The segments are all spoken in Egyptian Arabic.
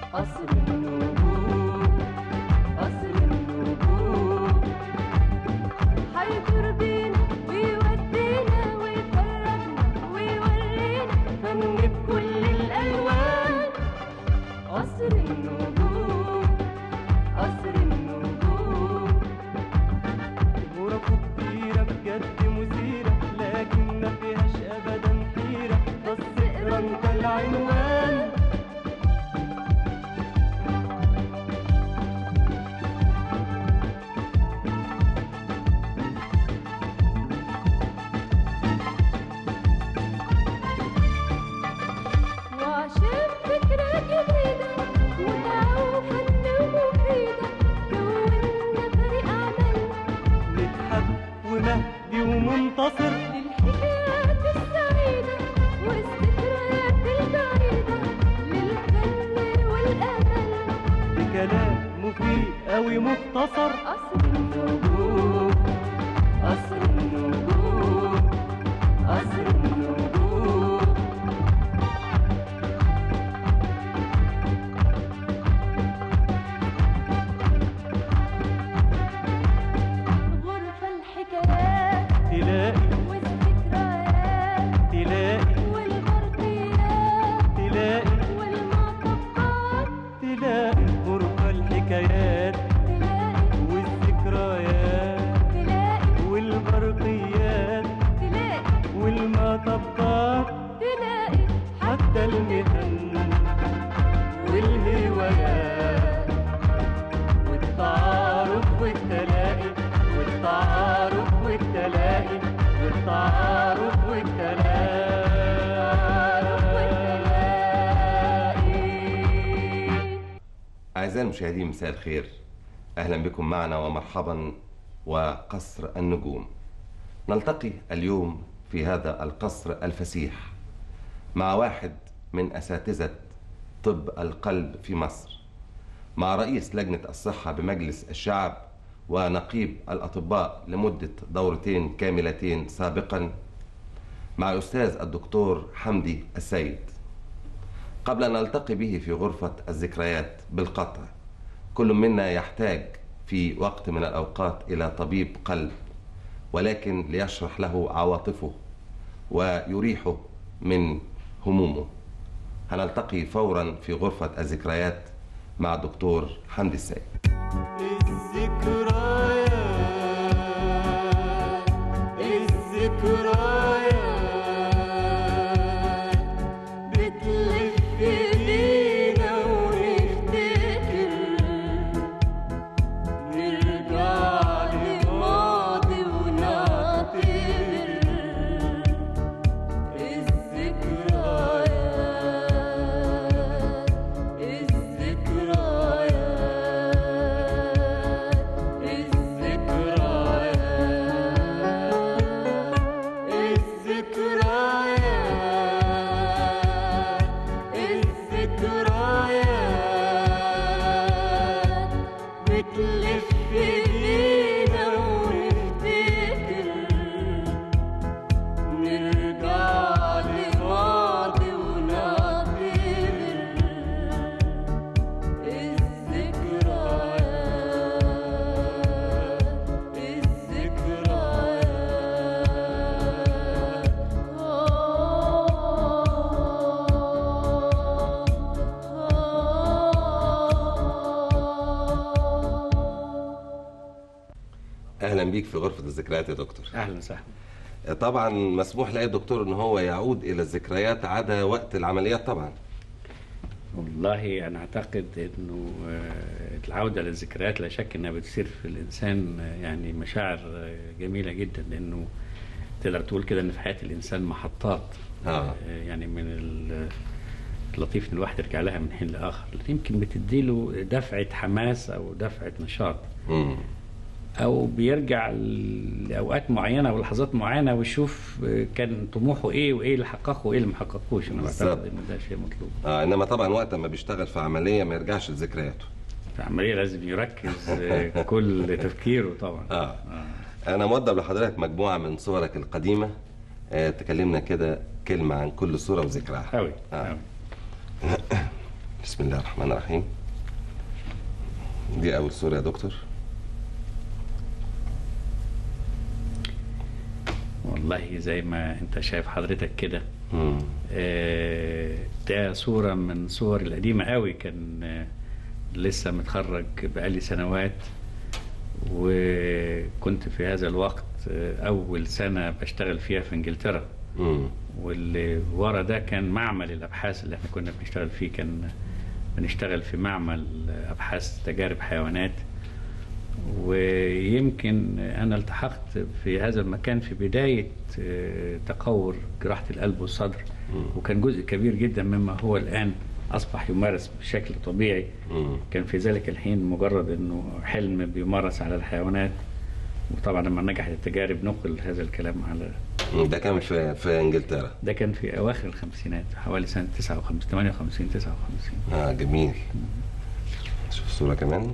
قصر النجوم قصر النجوم هيطير بينا ويودينا ويفرجنا ويورينا فن بكل الألوان قصر النجوم قصر النجوم غرفه كبيرة بجد مثيرة لكن ما فيهاش أبدا حيرة بس اقرا انت العنوان وعشان فكرة جديدة متعة وفن ومفيدة كونا فريق عمل مدحت ومهدي ومنتصر للحكايات السعيدة والذكريات البعيدة للفن والأمل بكلام مفيد أوي مختصر قصر النجوم قصر النجوم قصر النجوم غرفة الحكايات تلاقي والذكريات تلاقي والبرقيات تلاقي والمطبات تلاقي غرفة الحكايات تلاقي والذكريات تلاقي والبرقيات تلاقي والمطبات تلاقي حتى المهن والهوايات والتعارف والتلاقي والتعارف والتلاقي والتعارف والتلاقي أعزائي المشاهدين مساء الخير أهلا بكم معنا ومرحبا وقصر النجوم نلتقي اليوم في هذا القصر الفسيح مع واحد من أساتذة طب القلب في مصر مع رئيس لجنة الصحة بمجلس الشعب ونقيب الأطباء لمدة دورتين كاملتين سابقا مع الأستاذ الدكتور حمدي السيد قبل أن نلتقي به في غرفة الذكريات بالقطع كل منا يحتاج في وقت من الأوقات إلى طبيب قلب ولكن ليشرح له عواطفه ويريحه من همومه هنلتقي فورا في غرفة الذكريات مع الدكتور حمدي السيد الذكريات الذكريات بتلف بينا ونفتكر نرجع لماضي ونعتبر الذكريات الذكريات الذكريات الذكريات بتلف بينا ونفتكر نرجع لماضي ونعتبر الذكريات أهلا بيك في غرفة الذكريات يا دكتور اهلا وسهلا طبعا مسموح لأي دكتور أن هو يعود إلى الذكريات عدا وقت العمليات طبعا والله انا اعتقد انه آه، العوده للذكريات لا شك انها بتصير في الانسان آه، يعني مشاعر آه، جميله جدا لانه تقدر تقول كده ان في حياه الانسان محطات آه. آه، يعني من ال- اللطيف ان الواحد يرجع لها من حين لاخر يمكن بتديله دفعه حماس او دفعه نشاط مم. او بيرجع ل- لاوقات معينه ولحظات معينه ويشوف آه، كان طموحه ايه وايه اللي حققه وايه اللي ما حققوش انا بالظبط. بعتقد ان ده شيء مطلوب آه إنما طبعا وقت ما بيشتغل في عملية ما يرجعش لذكرياته في عمليه لازم يركز آه، كل تفكيره طبعا آه. أنا موضب لحضرتك مجموعة من صورك القديمة آه تكلمنا كده كلمة عن كل صورة وذكرها قوي آه. قوي بسم الله الرحمن الرحيم دي أول صورة يا دكتور والله زي ما انت شايف حضرتك كده مم. آه، ده صورة من صور القديمة قوي كان آه، لسه متخرج بقالي سنوات وكنت في هذا الوقت آه، أول سنة بشتغل فيها في إنجلترا مم. واللي ورا ده كان معمل الأبحاث اللي احنا كنا بنشتغل فيه كان بنشتغل في معمل أبحاث تجارب حيوانات ويمكن أنا التحقت في هذا المكان في بداية آه، تقور جراحة القلب والصدر وكان جزء كبير جدا مما هو الآن أصبح يمارس بشكل طبيعي مم. كان في ذلك الحين مجرد أنه حلم بيمارس على الحيوانات وطبعا لما نجحت التجارب نقل هذا الكلام على مم. ده كان في في إنجلترا ده كان في أواخر الخمسينات حوالي سنة 59 58 59 آه جميل شوف صورة كمان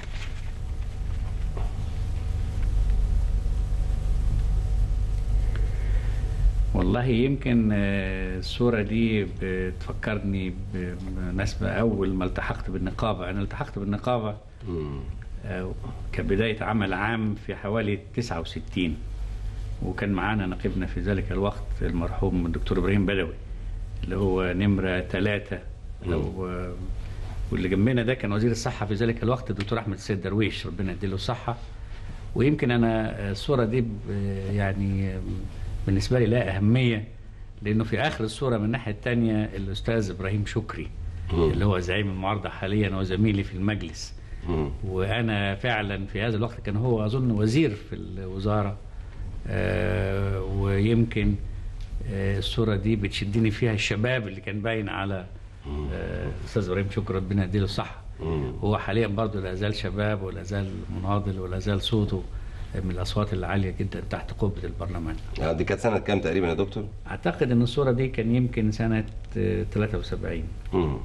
والله يمكن آه، الصورة دي بتفكرني بمناسبة أول ما التحقت بالنقابة أنا التحقت بالنقابة مم. آه، كبداية عمل عام في حوالي 69 وكان معانا نقيبنا في ذلك الوقت المرحوم الدكتور إبراهيم بدوي اللي هو نمرة ثلاثة لو آه، واللي جنبنا ده كان وزير الصحة في ذلك الوقت الدكتور أحمد السيد درويش ربنا يديله الصحة ويمكن أنا آه، الصورة دي ب- يعني آه، بالنسبة لي لها أهمية لأنه في آخر الصورة من الناحية الثانية الأستاذ إبراهيم شكري مم. اللي هو زعيم المعارضة حاليا وزميلي في المجلس مم. وانا فعلا في هذا الوقت كان هو اظن وزير في الوزاره آه، ويمكن آه، الصوره دي بتشدني فيها الشباب اللي كان باين على آه، الاستاذ ابراهيم شكري ربنا يديله الصحه مم. هو حاليا برضه لا زال شباب ولا زال مناضل ولا زال صوته من الاصوات العاليه جدا تحت قبه البرلمان آه دي كانت سنة كام تقريبا يا دكتور؟ اعتقد ان الصوره دي كان يمكن سنه آه، 73 مم.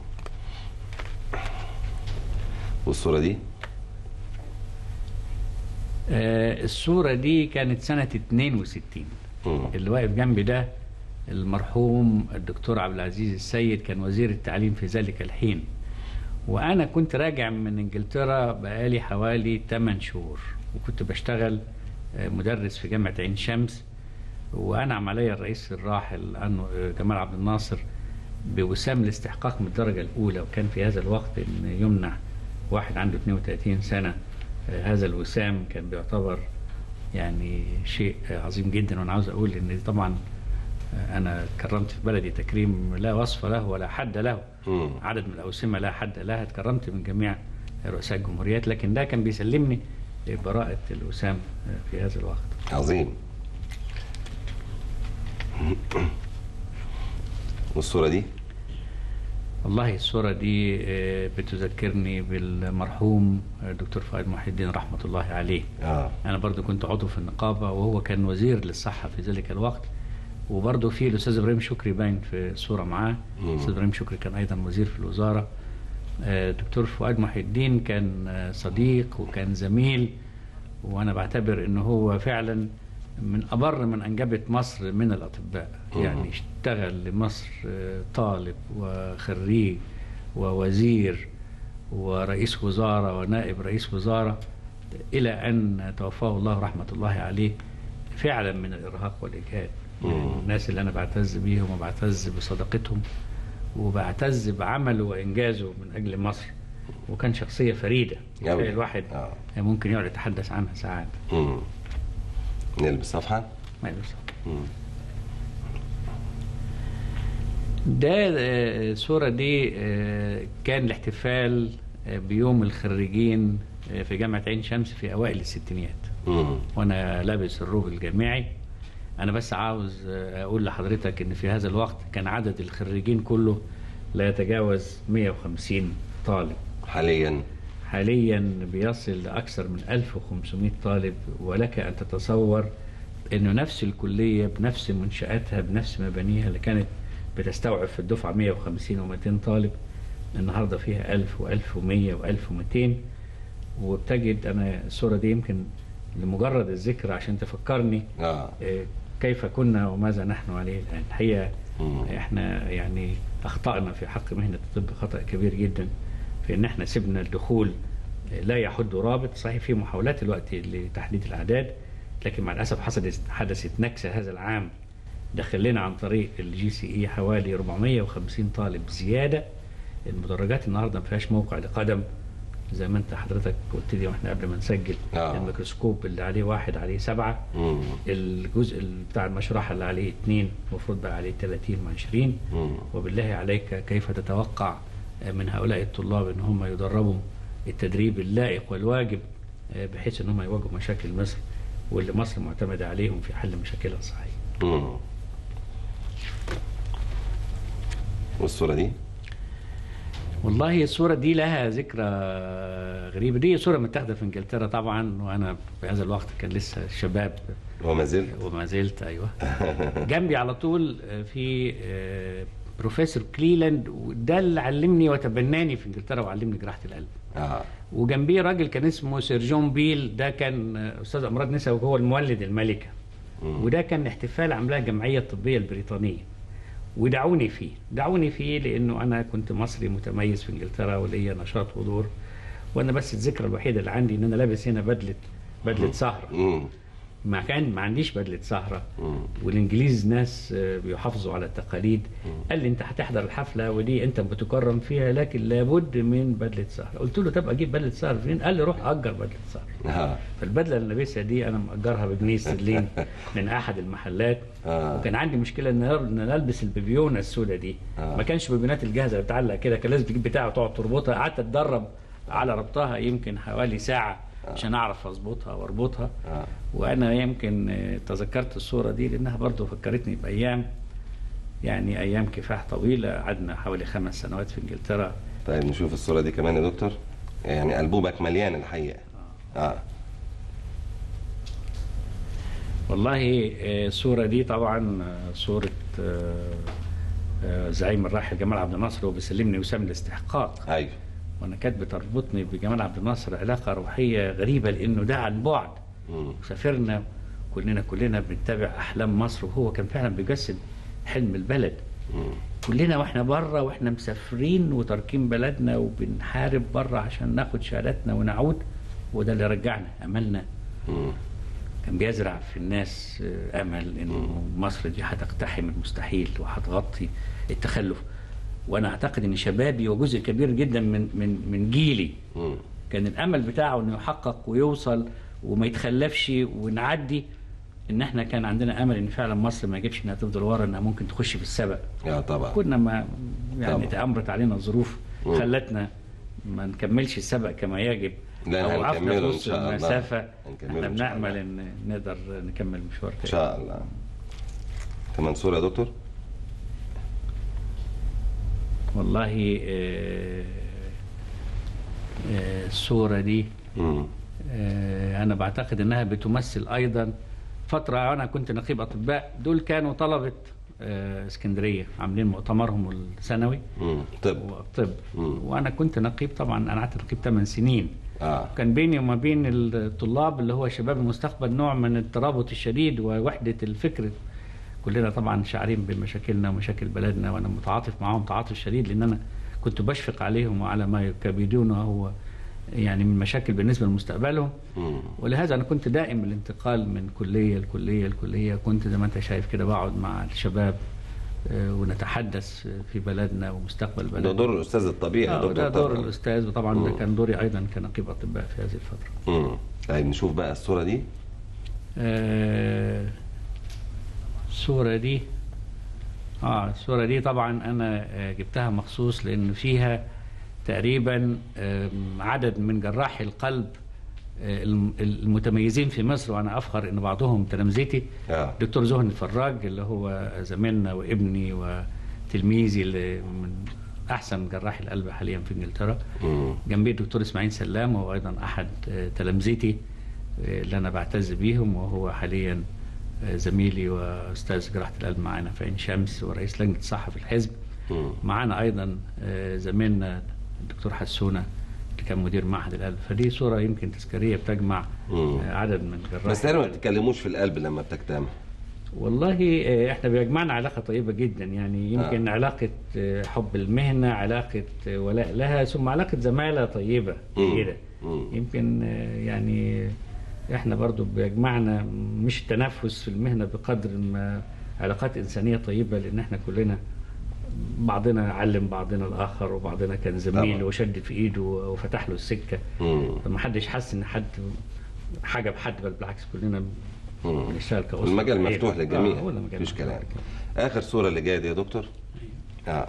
والصورة دي؟ آه، الصوره دي كانت سنه 62 مم. اللي واقف جنبي ده المرحوم الدكتور عبد العزيز السيد كان وزير التعليم في ذلك الحين وانا كنت راجع من انجلترا بقالي حوالي 8 شهور وكنت بشتغل آه، مدرس في جامعه عين شمس وانعم علي الرئيس الراحل أنو- آه، جمال عبد الناصر بوسام الاستحقاق من الدرجه الاولى وكان في هذا الوقت ان يمنع واحد عنده 32 سنه آه، هذا الوسام كان بيعتبر يعني شيء عظيم جدا وانا عاوز اقول ان دي طبعا انا كرمت في بلدي تكريم لا وصف له ولا حد له مم. عدد من الاوسمه لا حد لها اتكرمت من جميع رؤساء الجمهوريات لكن ده كان بيسلمني براءه الوسام في هذا الوقت عظيم والصورة دي؟ والله الصورة دي آه، بتذكرني بالمرحوم الدكتور فؤاد محي الدين رحمة الله عليه اه أنا برضو كنت عضو في النقابة وهو كان وزير للصحة في ذلك الوقت وبرضو في الأستاذ إبراهيم شكري باين في الصورة معاه مم. الأستاذ إبراهيم شكري كان أيضا وزير في الوزارة آه، دكتور فؤاد محي الدين كان آه، صديق وكان زميل وأنا بعتبر إنه هو فعلا من أبر من أنجبت مصر من الأطباء مم. يعني اشتغل لمصر آه، طالب وخريج ووزير ورئيس وزارة ونائب رئيس وزارة إلى أن توفاه الله رحمة الله عليه فعلا من الإرهاق والإجهاد من مم. الناس اللي أنا بعتز بيهم وبعتز بصداقتهم وبعتز بعمله وإنجازه من أجل مصر وكان شخصية فريدة أوي. تخيل الواحد آه. ممكن يقعد يتحدث عنها ساعات مم. نلبس صفحة ما يوصل مم. ده آه، الصورة دي آه، كان الاحتفال آه، بيوم الخريجين آه، في جامعة عين شمس في أوائل الستينيات مم. وانا لابس الروب الجامعي انا بس عاوز آه، اقول لحضرتك ان في هذا الوقت كان عدد الخريجين كله لا يتجاوز 150 طالب حاليا حاليا بيصل لاكثر من 1500 طالب ولك ان تتصور انه نفس الكليه بنفس منشاتها بنفس مبانيها اللي كانت بتستوعب في الدفعه 150 و200 طالب النهارده فيها 1000 و1100 و1200 وبتجد انا الصوره دي يمكن لمجرد الذكر عشان تفكرني اه آه، كيف كنا وماذا نحن عليه الان الحقيقه مم. احنا يعني اخطانا في حق مهنه الطب خطا كبير جدا في ان احنا سيبنا الدخول لا يحد رابط صحيح في محاولات الوقت لتحديد الاعداد لكن مع الاسف حصلت حدثت نكسه هذا العام دخل لنا عن طريق الجي سي اي حوالي 450 طالب زياده المدرجات النهارده ما فيهاش موقع لقدم زي ما انت حضرتك قلت لي واحنا قبل ما نسجل آه. الميكروسكوب اللي عليه واحد عليه سبعه مم. الجزء اللي بتاع المشرحه اللي عليه اثنين المفروض بقى عليه 30 و 20 مم. وبالله عليك كيف تتوقع من هؤلاء الطلاب ان هم يدربوا التدريب اللائق والواجب بحيث ان هم يواجهوا مشاكل مصر واللي مصر معتمده عليهم في حل مشاكلها الصحيه. مم. والصورة دي؟ والله الصورة دي لها ذكرى غريبة دي صورة متاخدة في انجلترا طبعا وانا في هذا الوقت كان لسه شباب هو ما زلت؟ وما زلت ايوه جنبي على طول في آه، بروفيسور كليلاند وده اللي علمني وتبناني في انجلترا وعلمني جراحة القلب اه وجنبيه راجل كان اسمه سير جون بيل ده كان آه، استاذ امراض نساء وهو المولد الملكه مم. وده كان احتفال عاملاه الجمعيه الطبيه البريطانيه ودعوني فيه دعوني فيه لانه انا كنت مصري متميز في انجلترا وليا نشاط ودور وانا بس الذكرى الوحيده اللي عندي ان انا لابس هنا بدله بدله سهره مم. ما كان ما عنديش بدله سهره مم. والانجليز ناس آه، بيحافظوا على التقاليد قال لي انت هتحضر الحفله ودي انت بتكرم فيها لكن لابد من بدله سهره قلت له طب اجيب بدله سهره فين قال لي روح اجر بدله سهره اه فالبدله اللي لابسها دي انا مأجرها بجنيه استرليني من احد المحلات آه. وكان عندي مشكله ان ان أنا البس البيبيونه السوداء دي آه. ما كانش بيبيونات الجاهزه اللي بتعلق كده كان لازم تجيب بتاعه وتقعد تربطها قعدت اتدرب على ربطها يمكن حوالي ساعه عشان اعرف اظبطها واربطها آه. وانا يمكن آه، تذكرت الصوره دي لانها برضو فكرتني بايام يعني ايام كفاح طويله قعدنا حوالي خمس سنوات في انجلترا طيب نشوف الصورة دي كمان يا دكتور يعني قلبوبك مليان الحقيقة اه والله آه، الصورة دي طبعا آه، صورة آه، آه، زعيم الراحل جمال عبد الناصر وبيسلمني وسام الاستحقاق ايوه وانا كانت بتربطني بجمال عبد الناصر علاقة روحية غريبة لانه ده عن بعد مم. وسافرنا كلنا كلنا بنتابع احلام مصر وهو كان فعلا بيجسد حلم البلد مم. كلنا واحنا بره واحنا مسافرين وتاركين بلدنا وبنحارب بره عشان ناخد شهاداتنا ونعود وده اللي رجعنا املنا مم. كان بيزرع في الناس آه، امل انه مصر دي هتقتحم المستحيل وهتغطي التخلف وانا اعتقد ان شبابي وجزء كبير جدا من من من جيلي مم. كان الامل بتاعه انه يحقق ويوصل وما يتخلفش ونعدي ان احنا كان عندنا امل ان فعلا مصر ما يجيبش انها تفضل ورا انها ممكن تخش في السبق يا طبعا كنا ما يعني طبعا. تامرت علينا الظروف مم. خلتنا ما نكملش السبق كما يجب لا، او وقفنا هنكمله في إن نص شاء الله. المسافه هنكمله احنا إن شاء بنامل الله. ان نقدر نكمل مشوار ان شاء الله كمان صورة يا دكتور والله آه، آه، الصوره دي مم. آه، انا بعتقد انها بتمثل ايضا فتره انا كنت نقيب اطباء دول كانوا طلبه آه، اسكندريه عاملين مؤتمرهم السنوي مم. طب وطب مم. وانا كنت نقيب طبعا انا قعدت نقيب 8 سنين اه كان بيني وما بين الطلاب اللي هو شباب المستقبل نوع من الترابط الشديد ووحده الفكر كلنا طبعا شاعرين بمشاكلنا ومشاكل بلدنا وانا متعاطف معاهم تعاطف شديد لان انا كنت بشفق عليهم وعلى ما يكابدونه هو يعني من مشاكل بالنسبه لمستقبلهم مم. ولهذا انا كنت دائم الانتقال من كليه لكليه لكليه كنت زي ما انت شايف كده بقعد مع الشباب آه، ونتحدث في بلدنا ومستقبل بلدنا ده دور الاستاذ الطبيعي يا آه، دكتور ده دور طبعاً. الاستاذ وطبعا ده مم. كان دوري ايضا كنقيب اطباء في هذه الفتره مم. طيب نشوف بقى الصورة دي آه، الصورة دي اه الصورة دي طبعا انا آه، جبتها مخصوص لان فيها تقريبا آم، عدد من جراحي القلب آه، الم- المتميزين في مصر وانا افخر ان بعضهم تلامذتي اه دكتور زهن الفراج اللي هو زميلنا وابني وتلميذي اللي من احسن جراحي القلب حاليا في انجلترا مم. جنبي الدكتور اسماعيل سلام وهو ايضا احد آه، تلامذتي آه، اللي انا بعتز بيهم وهو حاليا آه، زميلي واستاذ جراحه القلب معانا في عين شمس ورئيس لجنه الصحه في الحزب مم. معانا ايضا آه، زميلنا الدكتور حسونه اللي كان مدير معهد القلب فدي صوره يمكن تذكاريه بتجمع مم. آه، عدد من جراحي بس تقريبا ما القلب. بتتكلموش في القلب لما بتجتمع والله آه، احنا بيجمعنا علاقه طيبه جدا يعني يمكن آه. علاقه آه، حب المهنه علاقه آه، ولاء لها ثم علاقه زماله طيبه مم. جيده مم. يمكن آه، يعني احنا برضو بيجمعنا مش تنافس في المهنه بقدر ما علاقات انسانيه طيبه لان احنا كلنا بعضنا علم بعضنا الاخر وبعضنا كان زميل طبعا. وشدد في ايده وفتح له السكه مم. فما حدش حس ان حد حاجه بحد بل بالعكس كلنا مم. بنشتغل كأسرة المجال عيلة. مفتوح للجميع آه، هو المجال مفيش مفتوح كلام للجميع. اخر صوره اللي جايه دي يا دكتور اه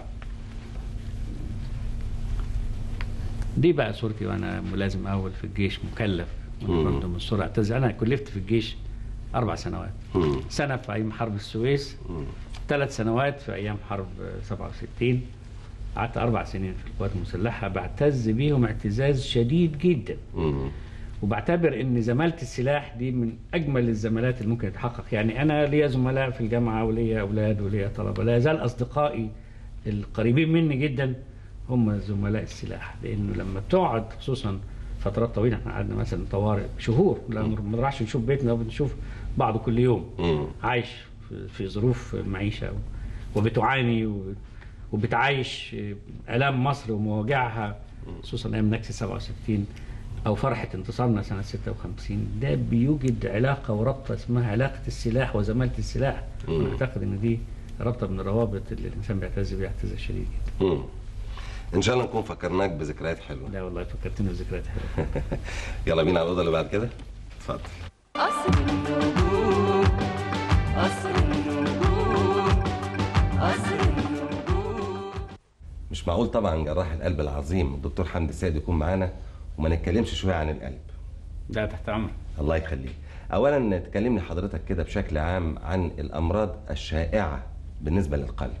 دي بقى صورتي وانا ملازم اول في الجيش مكلف مم. برضه من الصوره اعتز انا كلفت في الجيش اربع سنوات مم. سنه في ايام حرب السويس مم. ثلاث سنوات في ايام حرب 67 قعدت اربع سنين في القوات المسلحه بعتز بيهم اعتزاز شديد جدا مم. وبعتبر ان زماله السلاح دي من اجمل الزمالات اللي ممكن تتحقق يعني انا ليا زملاء في الجامعه وليا اولاد وليا طلبه لا يزال اصدقائي القريبين مني جدا هم زملاء السلاح لانه لما بتقعد خصوصا فترات طويله احنا قعدنا مثلا طوارئ شهور لا ما بنروحش نشوف بيتنا وبنشوف بعض كل يوم مم. عايش في- في ظروف معيشه وبتعاني و- وبتعايش الام مصر ومواجعها خصوصا ايام نكسه 67 او فرحه انتصارنا سنه 56 ده بيوجد علاقه وربطه اسمها علاقه السلاح وزماله السلاح مم. انا اعتقد ان دي رابطه من الروابط اللي الانسان بيعتز بيها اعتزاز شديد جدا مم. ان شاء الله نكون فكرناك بذكريات حلوه لا والله فكرتني بذكريات حلوه يلا بينا على الاوضه اللي بعد كده اتفضل قصر النجوم قصر النجوم قصر النجوم مش معقول طبعا جراح القلب العظيم الدكتور حمدي السيد يكون معانا وما نتكلمش شويه عن القلب ده تحت امرك الله يخليك اولا تكلمني حضرتك كده بشكل عام عن الامراض الشائعه بالنسبه للقلب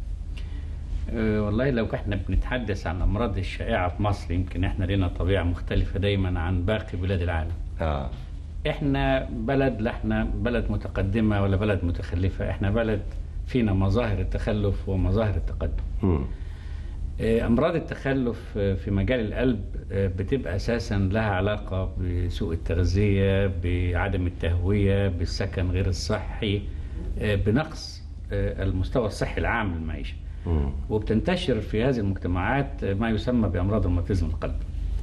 أه، والله لو احنا بنتحدث عن الامراض الشائعه في مصر يمكن احنا لنا طبيعه مختلفه دايما عن باقي بلاد العالم اه احنا بلد لا احنا بلد متقدمه ولا بلد متخلفه احنا بلد فينا مظاهر التخلف ومظاهر التقدم مم. آه، امراض التخلف آه، في مجال القلب آه، بتبقى اساسا لها علاقه بسوء التغذيه بعدم التهويه بالسكن غير الصحي آه، بنقص آه، المستوى الصحي العام للمعيشه مم. وبتنتشر في هذه المجتمعات ما يسمى بامراض روماتيزم القلب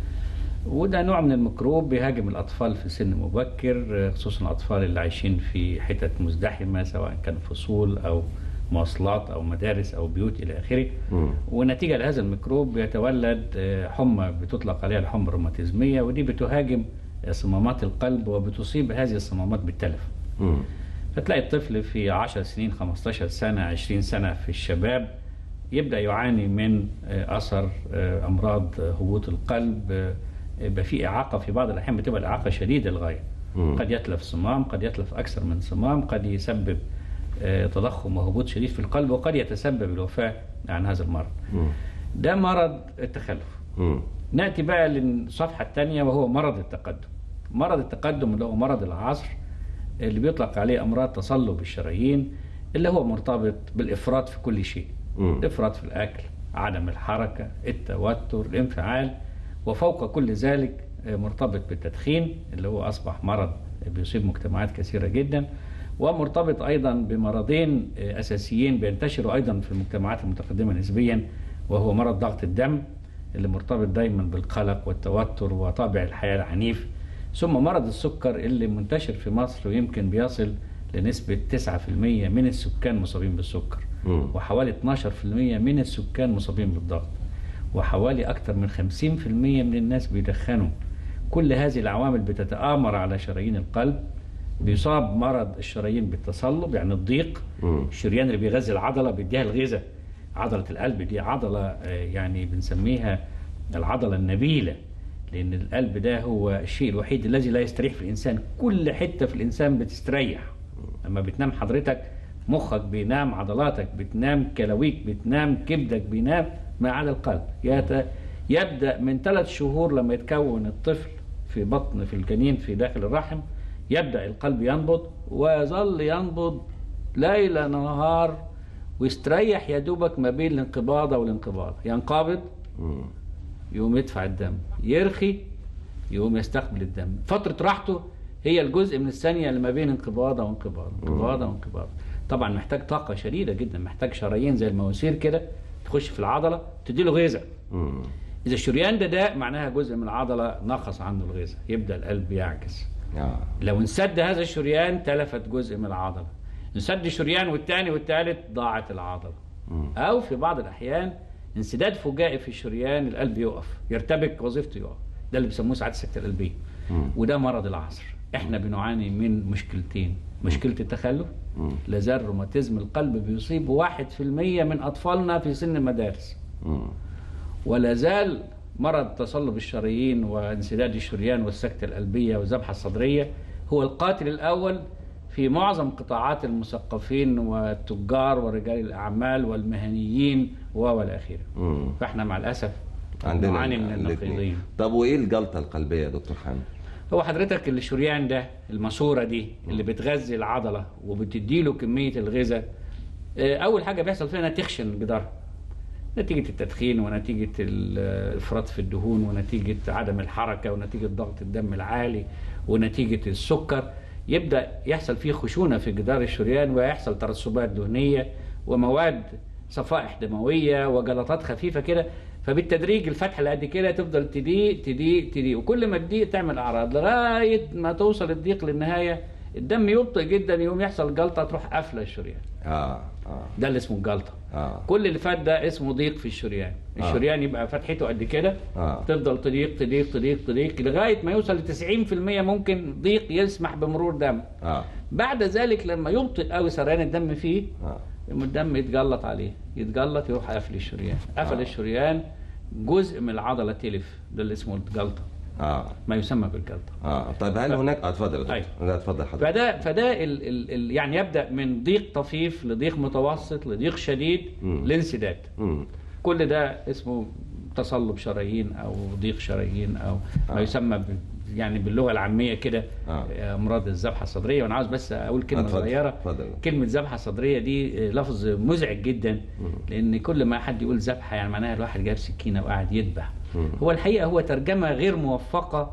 وده نوع من الميكروب بيهاجم الاطفال في سن مبكر خصوصا الاطفال اللي عايشين في حتت مزدحمه سواء كان فصول او مواصلات او مدارس او بيوت الى اخره مم. ونتيجه لهذا الميكروب بيتولد آه، حمى بتطلق عليها الحمى الروماتيزميه ودي بتهاجم صمامات القلب وبتصيب هذه الصمامات بالتلف مم. فتلاقي الطفل في 10 سنين 15 سنة 20 سنة في الشباب يبدأ يعاني من آه، أثر آه، أمراض آه، هبوط القلب آه، يبقى في إعاقة في بعض الأحيان بتبقى الإعاقة شديدة للغاية مم. قد يتلف صمام قد يتلف أكثر من صمام قد يسبب آه، تضخم وهبوط شديد في القلب وقد يتسبب الوفاة عن هذا المرض مم. ده مرض التخلف مم. ناتي بقى للصفحه الثانيه وهو مرض التقدم. مرض التقدم اللي هو مرض العصر اللي بيطلق عليه امراض تصلب الشرايين اللي هو مرتبط بالافراط في كل شيء. مم. الافراط في الاكل، عدم الحركه، التوتر، الانفعال وفوق كل ذلك آه، مرتبط بالتدخين اللي هو اصبح مرض بيصيب مجتمعات كثيره جدا ومرتبط ايضا بمرضين آه، اساسيين بينتشروا ايضا في المجتمعات المتقدمه نسبيا وهو مرض ضغط الدم اللي مرتبط دايما بالقلق والتوتر وطابع الحياه العنيف ثم مرض السكر اللي منتشر في مصر ويمكن بيصل لنسبه 9% من السكان مصابين بالسكر مم. وحوالي 12% من السكان مصابين بالضغط وحوالي أكثر من 50% من الناس بيدخنوا كل هذه العوامل بتتآمر على شرايين القلب بيصاب مرض الشرايين بالتصلب يعني الضيق مم. الشريان اللي بيغذي العضلة بيديها الغذاء عضلة القلب دي عضلة آه، يعني بنسميها العضلة النبيلة لأن القلب ده هو الشيء الوحيد الذي لا يستريح في الإنسان كل حتة في الإنسان بتستريح لما بتنام حضرتك مخك بينام عضلاتك بتنام كلاويك بتنام كبدك بينام ما عدا القلب يت- يبدأ من ثلاث شهور لما يتكون الطفل في بطن في الجنين في داخل الرحم يبدأ القلب ينبض ويظل ينبض ليل نهار ويستريح يا دوبك ما بين الانقباضة والانقباض ينقبض مم. يقوم يدفع الدم يرخي يقوم يستقبل الدم فترة راحته هي الجزء من الثانيه اللي ما بين انقباضه وانقباض انقباضه وانقباض طبعا محتاج طاقه شديده جدا محتاج شرايين زي المواسير كده تخش في العضله تدي له غذاء مم. اذا الشريان ده ده معناها جزء من العضله نقص عنه الغذاء يبدا القلب يعكس آه. لو انسد هذا الشريان تلفت جزء من العضله انسد شريان والثاني والثالث ضاعت العضله مم. او في بعض الاحيان انسداد فجائي في الشريان القلب يقف يرتبك وظيفته يقف ده اللي بيسموه ساعات السكته القلبيه مم. وده مرض العصر احنا بنعاني من مشكلتين مشكله التخلف مم. لازال روماتيزم القلب بيصيب واحد في المية من أطفالنا في سن المدارس مم. ولا زال مرض تصلب الشرايين وانسداد الشريان والسكتة القلبية والذبحة الصدرية هو القاتل الأول في معظم قطاعات المثقفين والتجار ورجال الأعمال والمهنيين والى آخره مم. فاحنا مع الأسف عندنا نعاني من الاتنين. النقيضين طب وايه الجلطه القلبيه يا دكتور حامد؟ هو حضرتك الشريان ده الماسوره دي اللي بتغذي العضله وبتدي له كميه الغذاء آه، اول حاجه بيحصل فيها انها تخشن جدارها نتيجه التدخين ونتيجه الافراط في الدهون ونتيجه عدم الحركه ونتيجه ضغط الدم العالي ونتيجه السكر يبدا يحصل فيه خشونه في جدار الشريان ويحصل ترسبات دهنيه ومواد صفائح دمويه وجلطات خفيفه كده فبالتدريج الفتحه اللي قد كده تفضل تضيق تضيق تضيق وكل ما تضيق تعمل اعراض لغايه ما توصل الضيق للنهايه الدم يبطئ جدا يوم يحصل جلطه تروح قافله الشريان اه اه ده اللي اسمه الجلطه اه كل اللي فات ده اسمه ضيق في الشريان آه. الشريان يبقى فتحته قد كده آه. تفضل تضيق تضيق تضيق تضيق لغايه ما يوصل ل 90% ممكن ضيق يسمح بمرور دم اه بعد ذلك لما يبطئ قوي سريان الدم فيه اه يقوم الدم يتجلط عليه يتجلط يروح قافل الشريان قفل آه. الشريان جزء من العضله تلف ده اللي اسمه الجلطه اه ما يسمى بالجلطه اه طيب هل هناك اه اتفضل يا دكتور. أيوة. لا اتفضل حضرتك فده فده ال ال ال يعني يبدا من ضيق طفيف لضيق متوسط لضيق شديد مم. لانسداد مم. كل ده اسمه تصلب شرايين او ضيق شرايين او ما آه. يسمى ب- يعني باللغه العاميه كده آه. امراض الذبحه الصدريه وانا عاوز بس اقول كلمه اتفضل، صغيره اتفضل. كلمه ذبحه صدريه دي لفظ مزعج جدا لان كل ما حد يقول ذبحه يعني معناها الواحد جايب سكينه وقاعد يذبح مم. هو الحقيقه هو ترجمه غير موفقه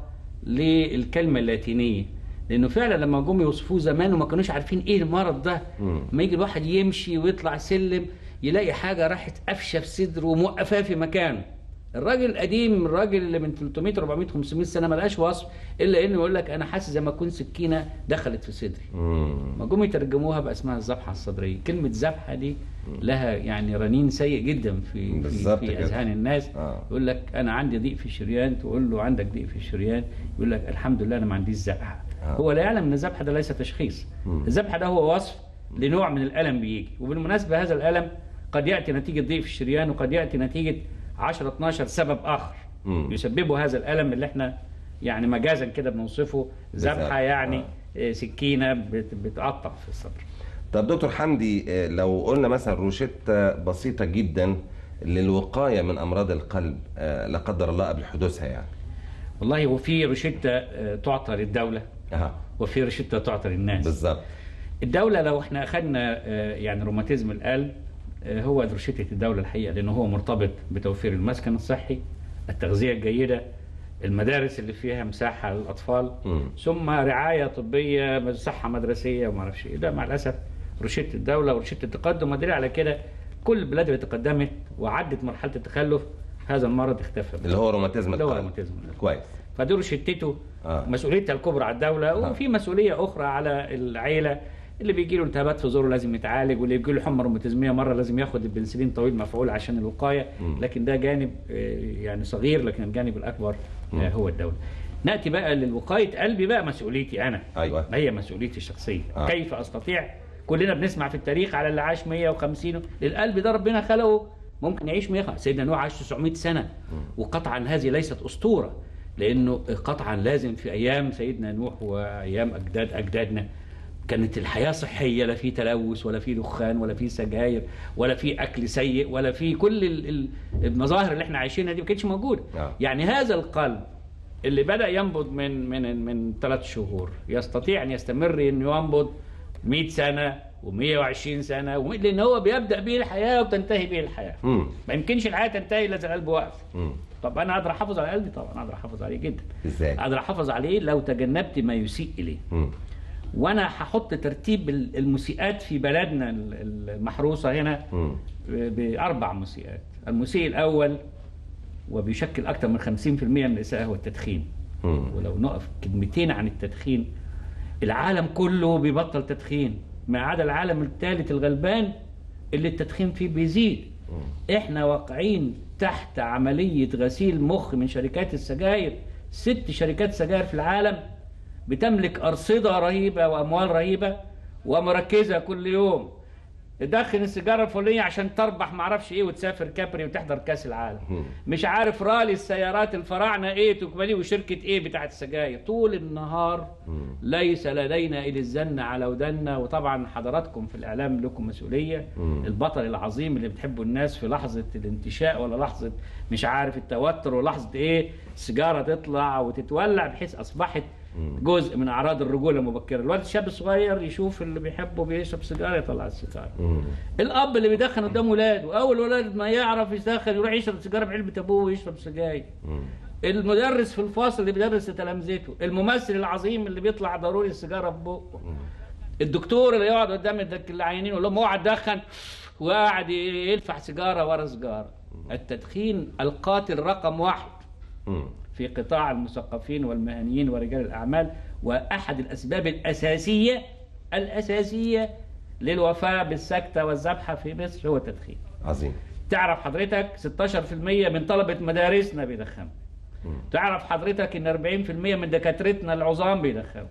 للكلمه اللاتينيه لانه فعلا لما جم يوصفوه زمان وما كانوش عارفين ايه المرض ده مم. لما يجي الواحد يمشي ويطلع سلم يلاقي حاجه راحت قفشه في صدره وموقفاه في مكانه الراجل القديم الراجل اللي من 300 400 500 سنه ما لقاش وصف الا انه يقول لك انا حاسس زي ما تكون سكينه دخلت في صدري مم. ما جم يترجموها بقى اسمها الذبحه الصدريه كلمه ذبحه دي لها يعني رنين سيء جدا في في, بالظبط في كده. اذهان الناس آه. يقول لك انا عندي ضيق في الشريان تقول له عندك ضيق في الشريان يقول لك الحمد لله انا ما عنديش ذبحه آه. هو لا يعلم ان الذبحه ده ليس تشخيص مم. الذبحه ده هو وصف لنوع من الالم بيجي وبالمناسبه هذا الالم قد ياتي نتيجه ضيق في الشريان وقد ياتي نتيجه 10 12 سبب اخر مم. يسببه هذا الالم اللي احنا يعني مجازا كده بنوصفه ذبحه بالذبح. يعني آه. آه، سكينه بت- بتقطع في الصدر طب دكتور حمدي آه، لو قلنا مثلا روشتة بسيطة جدا للوقاية من أمراض القلب آه، لا قدر الله قبل حدوثها يعني والله هو في روشته آه، تعطى للدوله اها وفي روشته تعطى للناس بالظبط الدوله لو احنا اخذنا آه، يعني روماتيزم القلب آه، هو روشته الدوله الحقيقه لانه هو مرتبط بتوفير المسكن الصحي التغذيه الجيده المدارس اللي فيها مساحه للاطفال مم. ثم رعايه طبيه صحه مدرسيه وما اعرفش ايه ده مع الاسف روشته الدوله وروشته التقدم ودليل على كده كل البلاد اللي تقدمت وعدت مرحله التخلف هذا المرض اختفى اللي هو روماتيزم اللي هو القلب روماتيزم القلب. كويس فدي روشتته آه. مسؤوليتها الكبرى على الدوله آه. وفي مسؤوليه اخرى على العيله اللي بيجي له التهابات في زوره لازم يتعالج واللي بيجي له حمى روماتيزميه مره لازم ياخد البنسلين طويل مفعول عشان الوقايه مم. لكن ده جانب آه، يعني صغير لكن الجانب الاكبر آه، هو الدوله ناتي بقى للوقايه قلبي بقى مسؤوليتي انا ايوه هي مسؤوليتي الشخصيه آه. كيف استطيع كلنا بنسمع في التاريخ على اللي عاش 150 القلب ده ربنا خلقه ممكن يعيش 100 سيدنا نوح عاش 900 سنه وقطعا هذه ليست اسطوره لانه قطعا لازم في ايام سيدنا نوح وايام اجداد اجدادنا كانت الحياه صحيه لا في تلوث ولا في دخان ولا في سجاير ولا في اكل سيء ولا في كل ال- ال- المظاهر اللي احنا عايشينها دي ما كانتش موجوده آه. يعني هذا القلب اللي بدا ينبض من من من ثلاث شهور يستطيع ان يستمر انه ينبض 100 سنه و120 سنه و... لان هو بيبدا به الحياه وبتنتهي به الحياه مم. ما يمكنش الحياه تنتهي الا اذا القلب واقف مم. طب انا اقدر احافظ على قلبي طبعا اقدر احافظ عليه جدا ازاي اقدر احافظ عليه لو تجنبت ما يسيء اليه مم. وانا هحط ترتيب ال- المسيئات في بلدنا ال- المحروسه هنا مم. باربع مسيئات المسيء الاول وبيشكل اكثر من 50% من الاساءه هو التدخين مم. ولو نقف كلمتين عن التدخين العالم كله بيبطل تدخين ما عدا العالم الثالث الغلبان اللي التدخين فيه بيزيد احنا واقعين تحت عملية غسيل مخ من شركات السجاير ست شركات سجاير في العالم بتملك أرصدة رهيبة وأموال رهيبة ومركزة كل يوم تدخن السيجارة الفلانية عشان تربح معرفش ايه وتسافر كابري وتحضر كاس العالم مش عارف رالي السيارات الفراعنة ايه تكملي وشركة ايه بتاعت السجاير طول النهار ليس لدينا إلى الزن على ودنا وطبعا حضراتكم في الإعلام لكم مسؤولية البطل العظيم اللي بتحبوا الناس في لحظة الانتشاء ولا لحظة مش عارف التوتر ولحظة ايه السيجارة تطلع وتتولع بحيث أصبحت جزء من أعراض الرجولة المبكرة الولد الشاب الصغير يشوف اللي بيحبه بيشرب سيجارة يطلع السيجارة مم. الاب اللي بيدخن قدام ولاده اول ولد ما يعرف يدخن يروح يشرب سيجاره بعلبه ابوه ويشرب سجاير المدرس في الفصل اللي بيدرس لتلامذته الممثل العظيم اللي بيطلع ضروري السيجاره في بقه الدكتور اللي يقعد قدام الدك- العيانين يقول لهم اوعى تدخن وقاعد يدفع سيجاره ورا سيجاره التدخين القاتل رقم واحد مم. في قطاع المثقفين والمهنيين ورجال الأعمال وأحد الأسباب الأساسية الأساسية للوفاة بالسكتة والذبحة في مصر هو التدخين عظيم تعرف حضرتك 16% من طلبة مدارسنا بيدخنوا تعرف حضرتك ان 40% من دكاترتنا العظام بيدخنوا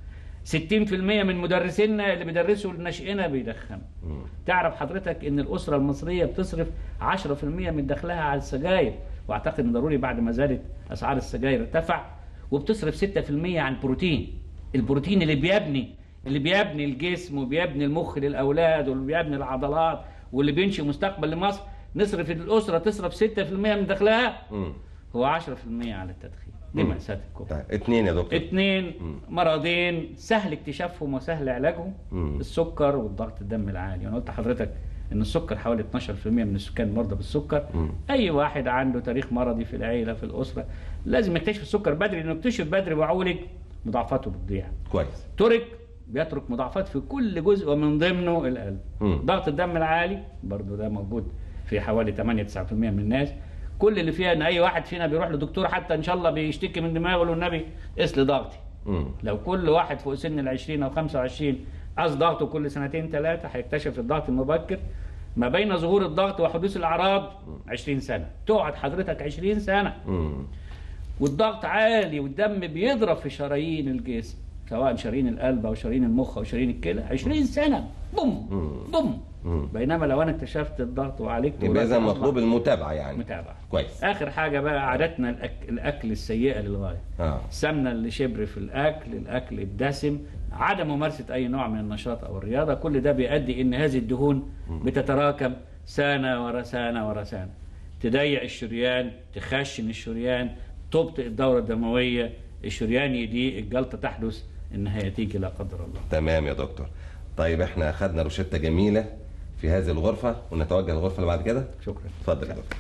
60% من مدرسينا اللي بيدرسوا لناشئنا بيدخنوا تعرف حضرتك ان الاسره المصريه بتصرف 10% من دخلها على السجاير واعتقد ان ضروري بعد ما زادت اسعار السجاير ارتفع وبتصرف 6% عن البروتين البروتين اللي بيبني اللي بيبني الجسم وبيبني المخ للاولاد واللي بيبني العضلات واللي بينشئ مستقبل لمصر نصرف الاسره تصرف 6% من دخلها مم. هو 10% على التدخين دي مم. مأساة الكبرى طيب اتنين يا دكتور اثنين مرضين سهل اكتشافهم وسهل علاجهم مم. السكر والضغط الدم العالي انا قلت لحضرتك ان السكر حوالي 12% من السكان مرضى بالسكر مم. اي واحد عنده تاريخ مرضي في العيله في الاسره لازم يكتشف السكر بدري لانه يكتشف بدري وعولج مضاعفاته بتضيع كويس ترك بيترك مضاعفات في كل جزء ومن ضمنه القلب مم. ضغط الدم العالي برضو ده موجود في حوالي 8 9% من الناس كل اللي فيها ان اي واحد فينا بيروح لدكتور حتى ان شاء الله بيشتكي من دماغه يقول له النبي قيس لي ضغطي مم. لو كل واحد فوق سن ال 20 او 25 قاس ضغطه كل سنتين ثلاثه هيكتشف الضغط المبكر ما بين ظهور الضغط وحدوث الاعراض 20 سنه تقعد حضرتك 20 سنه مم. والضغط عالي والدم بيضرب في شرايين الجسم سواء شرايين القلب او شرايين المخ او شرايين الكلى 20 سنه بوم بوم مم. بينما لو انا اكتشفت الضغط وعالجته يبقى اذا ورحت مطلوب أصبح المتابعه يعني متابعه كويس اخر حاجه بقى عاداتنا الأك... الاكل السيئه للغايه اه السمنه اللي شبر في الاكل الاكل الدسم عدم ممارسه اي نوع من النشاط او الرياضه كل ده بيؤدي ان هذه الدهون بتتراكم سنه ورا سنه ورا سنه تضيق الشريان تخشن الشريان تبطئ الدوره الدمويه الشريان يضيق الجلطه تحدث النهايه تيجي لا قدر الله تمام يا دكتور طيب احنا اخذنا روشته جميله في هذه الغرفه ونتوجه للغرفه اللي بعد كده شكرا اتفضل يا دكتور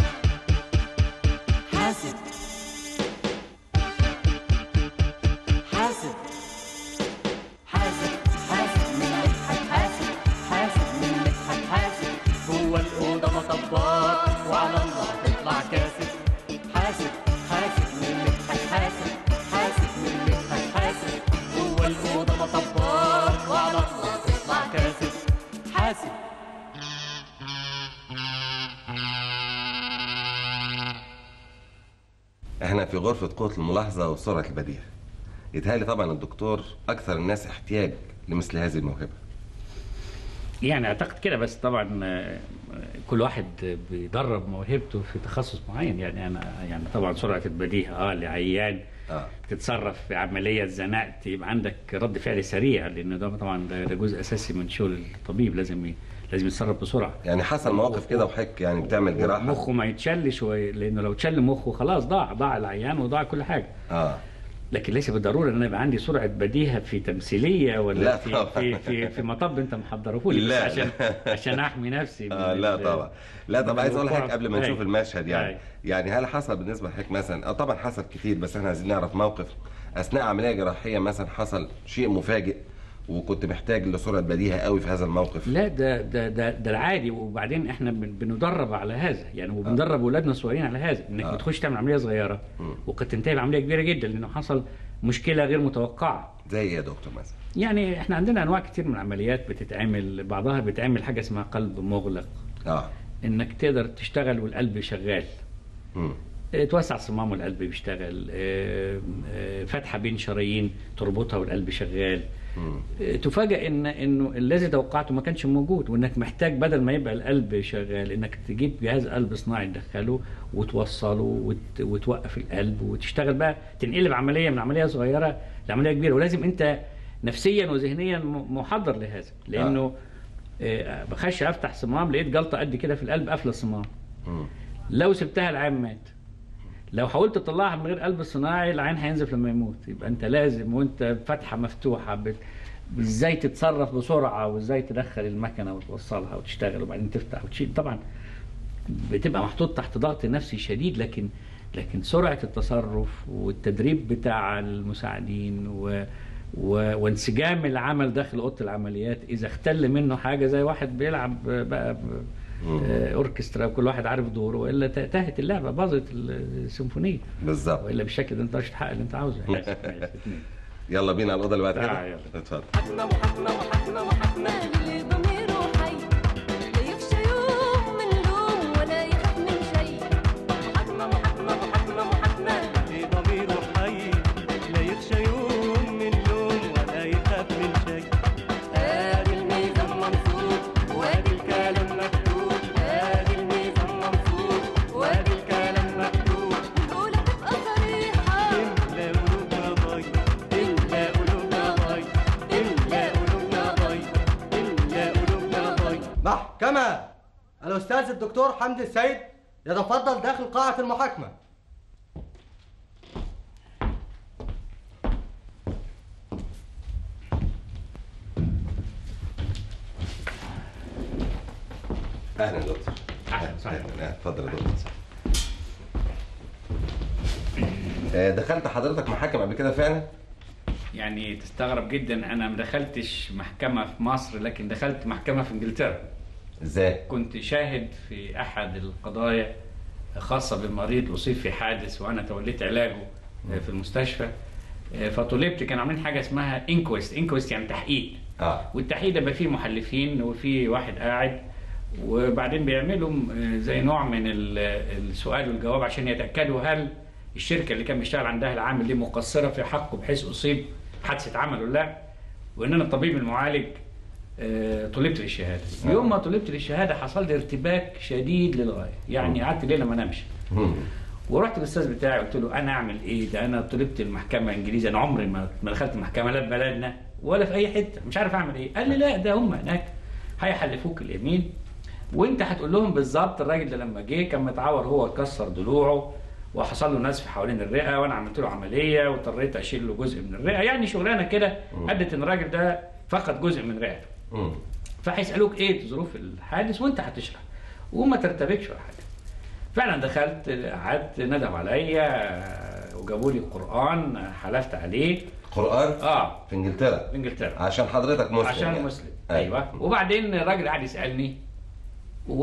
حاسب حاسب حاسب حاسب منك هتحاسب حاسب منك هتحاسب جوه الأوضة مطبات وعلى الله تطلع كاسب حاسب حاسب منك هتحاسب حاسب منك هتحاسب جوه الأوضة مطبات وعلى الله تطلع كاسب حاسب احنا في غرفه قوه الملاحظه وسرعه البديهه يتهيألي طبعا الدكتور اكثر الناس احتياج لمثل هذه الموهبه يعني اعتقد كده بس طبعا آه، كل واحد بيدرب موهبته في تخصص معين يعني انا يعني طبعا سرعه البديهه اه لعيان اه تتصرف في عمليه زنقت يبقى عندك رد فعل سريع لان ده طبعا ده, ده جزء اساسي من شغل الطبيب لازم ي- لازم يتصرف بسرعه يعني حصل مواقف كده وحك يعني بتعمل جراحه مخه ما يتشلش وي- لانه لو تشل مخه خلاص ضاع ضاع العيان وضاع كل حاجه اه لكن ليس بالضروره ان انا يبقى عندي سرعه بديهه في تمثيليه ولا لا في, طبعا. في في في مطب انت محضره لي بس لا. عشان عشان احمي نفسي من آه لا ال- طبعا لا طب من عايز اقول الوقوع. لحضرتك قبل ما نشوف أي. المشهد يعني أي. يعني هل حصل بالنسبه لحضرتك مثلا اه طبعا حصل كتير بس احنا عايزين نعرف موقف اثناء عمليه جراحيه مثلا حصل شيء مفاجئ وكنت محتاج لسرعه بديهه قوي في هذا الموقف لا ده ده ده ده العادي وبعدين احنا بن- بندرب على هذا يعني وبندرب اولادنا الصغيرين على هذا انك آه. بتخش تعمل عمليه صغيره مم. وقد تنتهي بعمليه كبيره جدا لانه حصل مشكله غير متوقعه زي ايه يا دكتور مثلا يعني احنا عندنا انواع كتير من العمليات بتتعمل بعضها بتعمل حاجه اسمها قلب مغلق اه انك تقدر تشتغل والقلب شغال مم. اه، توسع صمام والقلب بيشتغل اه، اه، فتحه بين شرايين تربطها والقلب شغال مم. اه، تفاجئ ان انه الذي توقعته ما كانش موجود وانك محتاج بدل ما يبقى القلب شغال انك تجيب جهاز قلب صناعي تدخله وتوصله وت... وتوقف القلب وتشتغل بقى تنقلب عمليه من عمليه صغيره لعمليه كبيره ولازم انت نفسيا وذهنيا م- محضر لهذا لانه اه، بخش افتح صمام لقيت جلطه قد كده في القلب قافله الصمام مم. لو سبتها العين مات لو حاولت تطلعها من غير قلب صناعي العين هينزف لما يموت يبقى انت لازم وانت فتحه مفتوحه بت... ازاي تتصرف بسرعه وازاي تدخل المكنه وتوصلها وتشتغل وبعدين تفتح وتشيل طبعا بتبقى محطوط تحت ضغط نفسي شديد لكن لكن سرعه التصرف والتدريب بتاع المساعدين و و... وانسجام العمل داخل اوضه العمليات اذا اختل منه حاجه زي واحد بيلعب بقى ب... آه، اوركسترا وكل واحد عارف دوره والا ت- تهت اللعبه باظت السيمفونيه بالظبط والا بالشكل ده انت مش هتحقق اللي انت عاوزه آسف، آسف، اتنين. يلا بينا على الاوضه اللي بعد تعال كده يلا. اتفضل حكمة وحكمة وحكمة وحكمة اللي ضميره حي لا يخشى يوم من لوم ولا يخاف من شيء حكمة وحكمة وحكمة وحكمة اللي ضميره حي لا يخشى يوم من لوم ولا يخاف من شيء ادي الميزان منصوب وادي الكلام مكتوب ادي الميزان منصوب وادي الكلام مكتوب الاولى تبقى صريحة إلا قلوبنا ضي إلا قلوبنا ضي إلا قلوبنا ضي إلا قلوبنا ضي محكمة الأستاذ الدكتور حمدي السيد يتفضل داخل قاعة المحاكمة اهلا يا دكتور أهلا وسهلا. أهلاً. اتفضل يا دكتور آه، دخلت حضرتك محاكم قبل كده فعلا؟ يعني تستغرب جدا انا ما دخلتش محكمه في مصر لكن دخلت محكمه في انجلترا ازاي؟ كنت شاهد في احد القضايا خاصه بمريض اصيب في حادث وانا توليت علاجه في المستشفى فطلبت كانوا عاملين حاجه اسمها انكويست انكويست يعني تحقيق اه والتحقيق ده بقى فيه محلفين وفي واحد قاعد وبعدين بيعملوا آه، زي نوع من ال- السؤال والجواب عشان يتاكدوا هل الشركه اللي كان بيشتغل عندها العامل دي مقصره في حقه بحيث اصيب حادثه عمل ولا لا وان انا الطبيب المعالج آه، طلبت للشهاده آه. يوم ما طلبت للشهاده حصل لي ارتباك شديد للغايه يعني قعدت ليله ما انامش مم. ورحت للاستاذ بتاعي قلت له انا اعمل ايه ده انا طلبت المحكمه انجليزي انا عمري ما ما دخلت محكمه لا في بلدنا ولا في اي حته مش عارف اعمل ايه قال لي لا ده هم هناك هيحلفوك اليمين وانت هتقول لهم بالظبط الراجل ده لما جه كان متعور هو اتكسر ضلوعه وحصل له نزف حوالين الرئه وانا عملت له عمليه واضطريت اشيل له جزء من الرئه يعني شغلانه كده ادت ان الراجل ده فقد جزء من رئته مم. فهيسالوك ايه ظروف الحادث وانت هتشرح وما ترتبكش ولا حاجه فعلا دخلت قعدت ندم عليا وجابوا لي القران حلفت عليه قرآن اه في انجلترا في انجلترا عشان حضرتك مسلم عشان يعني. مسلم ايوه وبعدين الراجل قعد يسالني و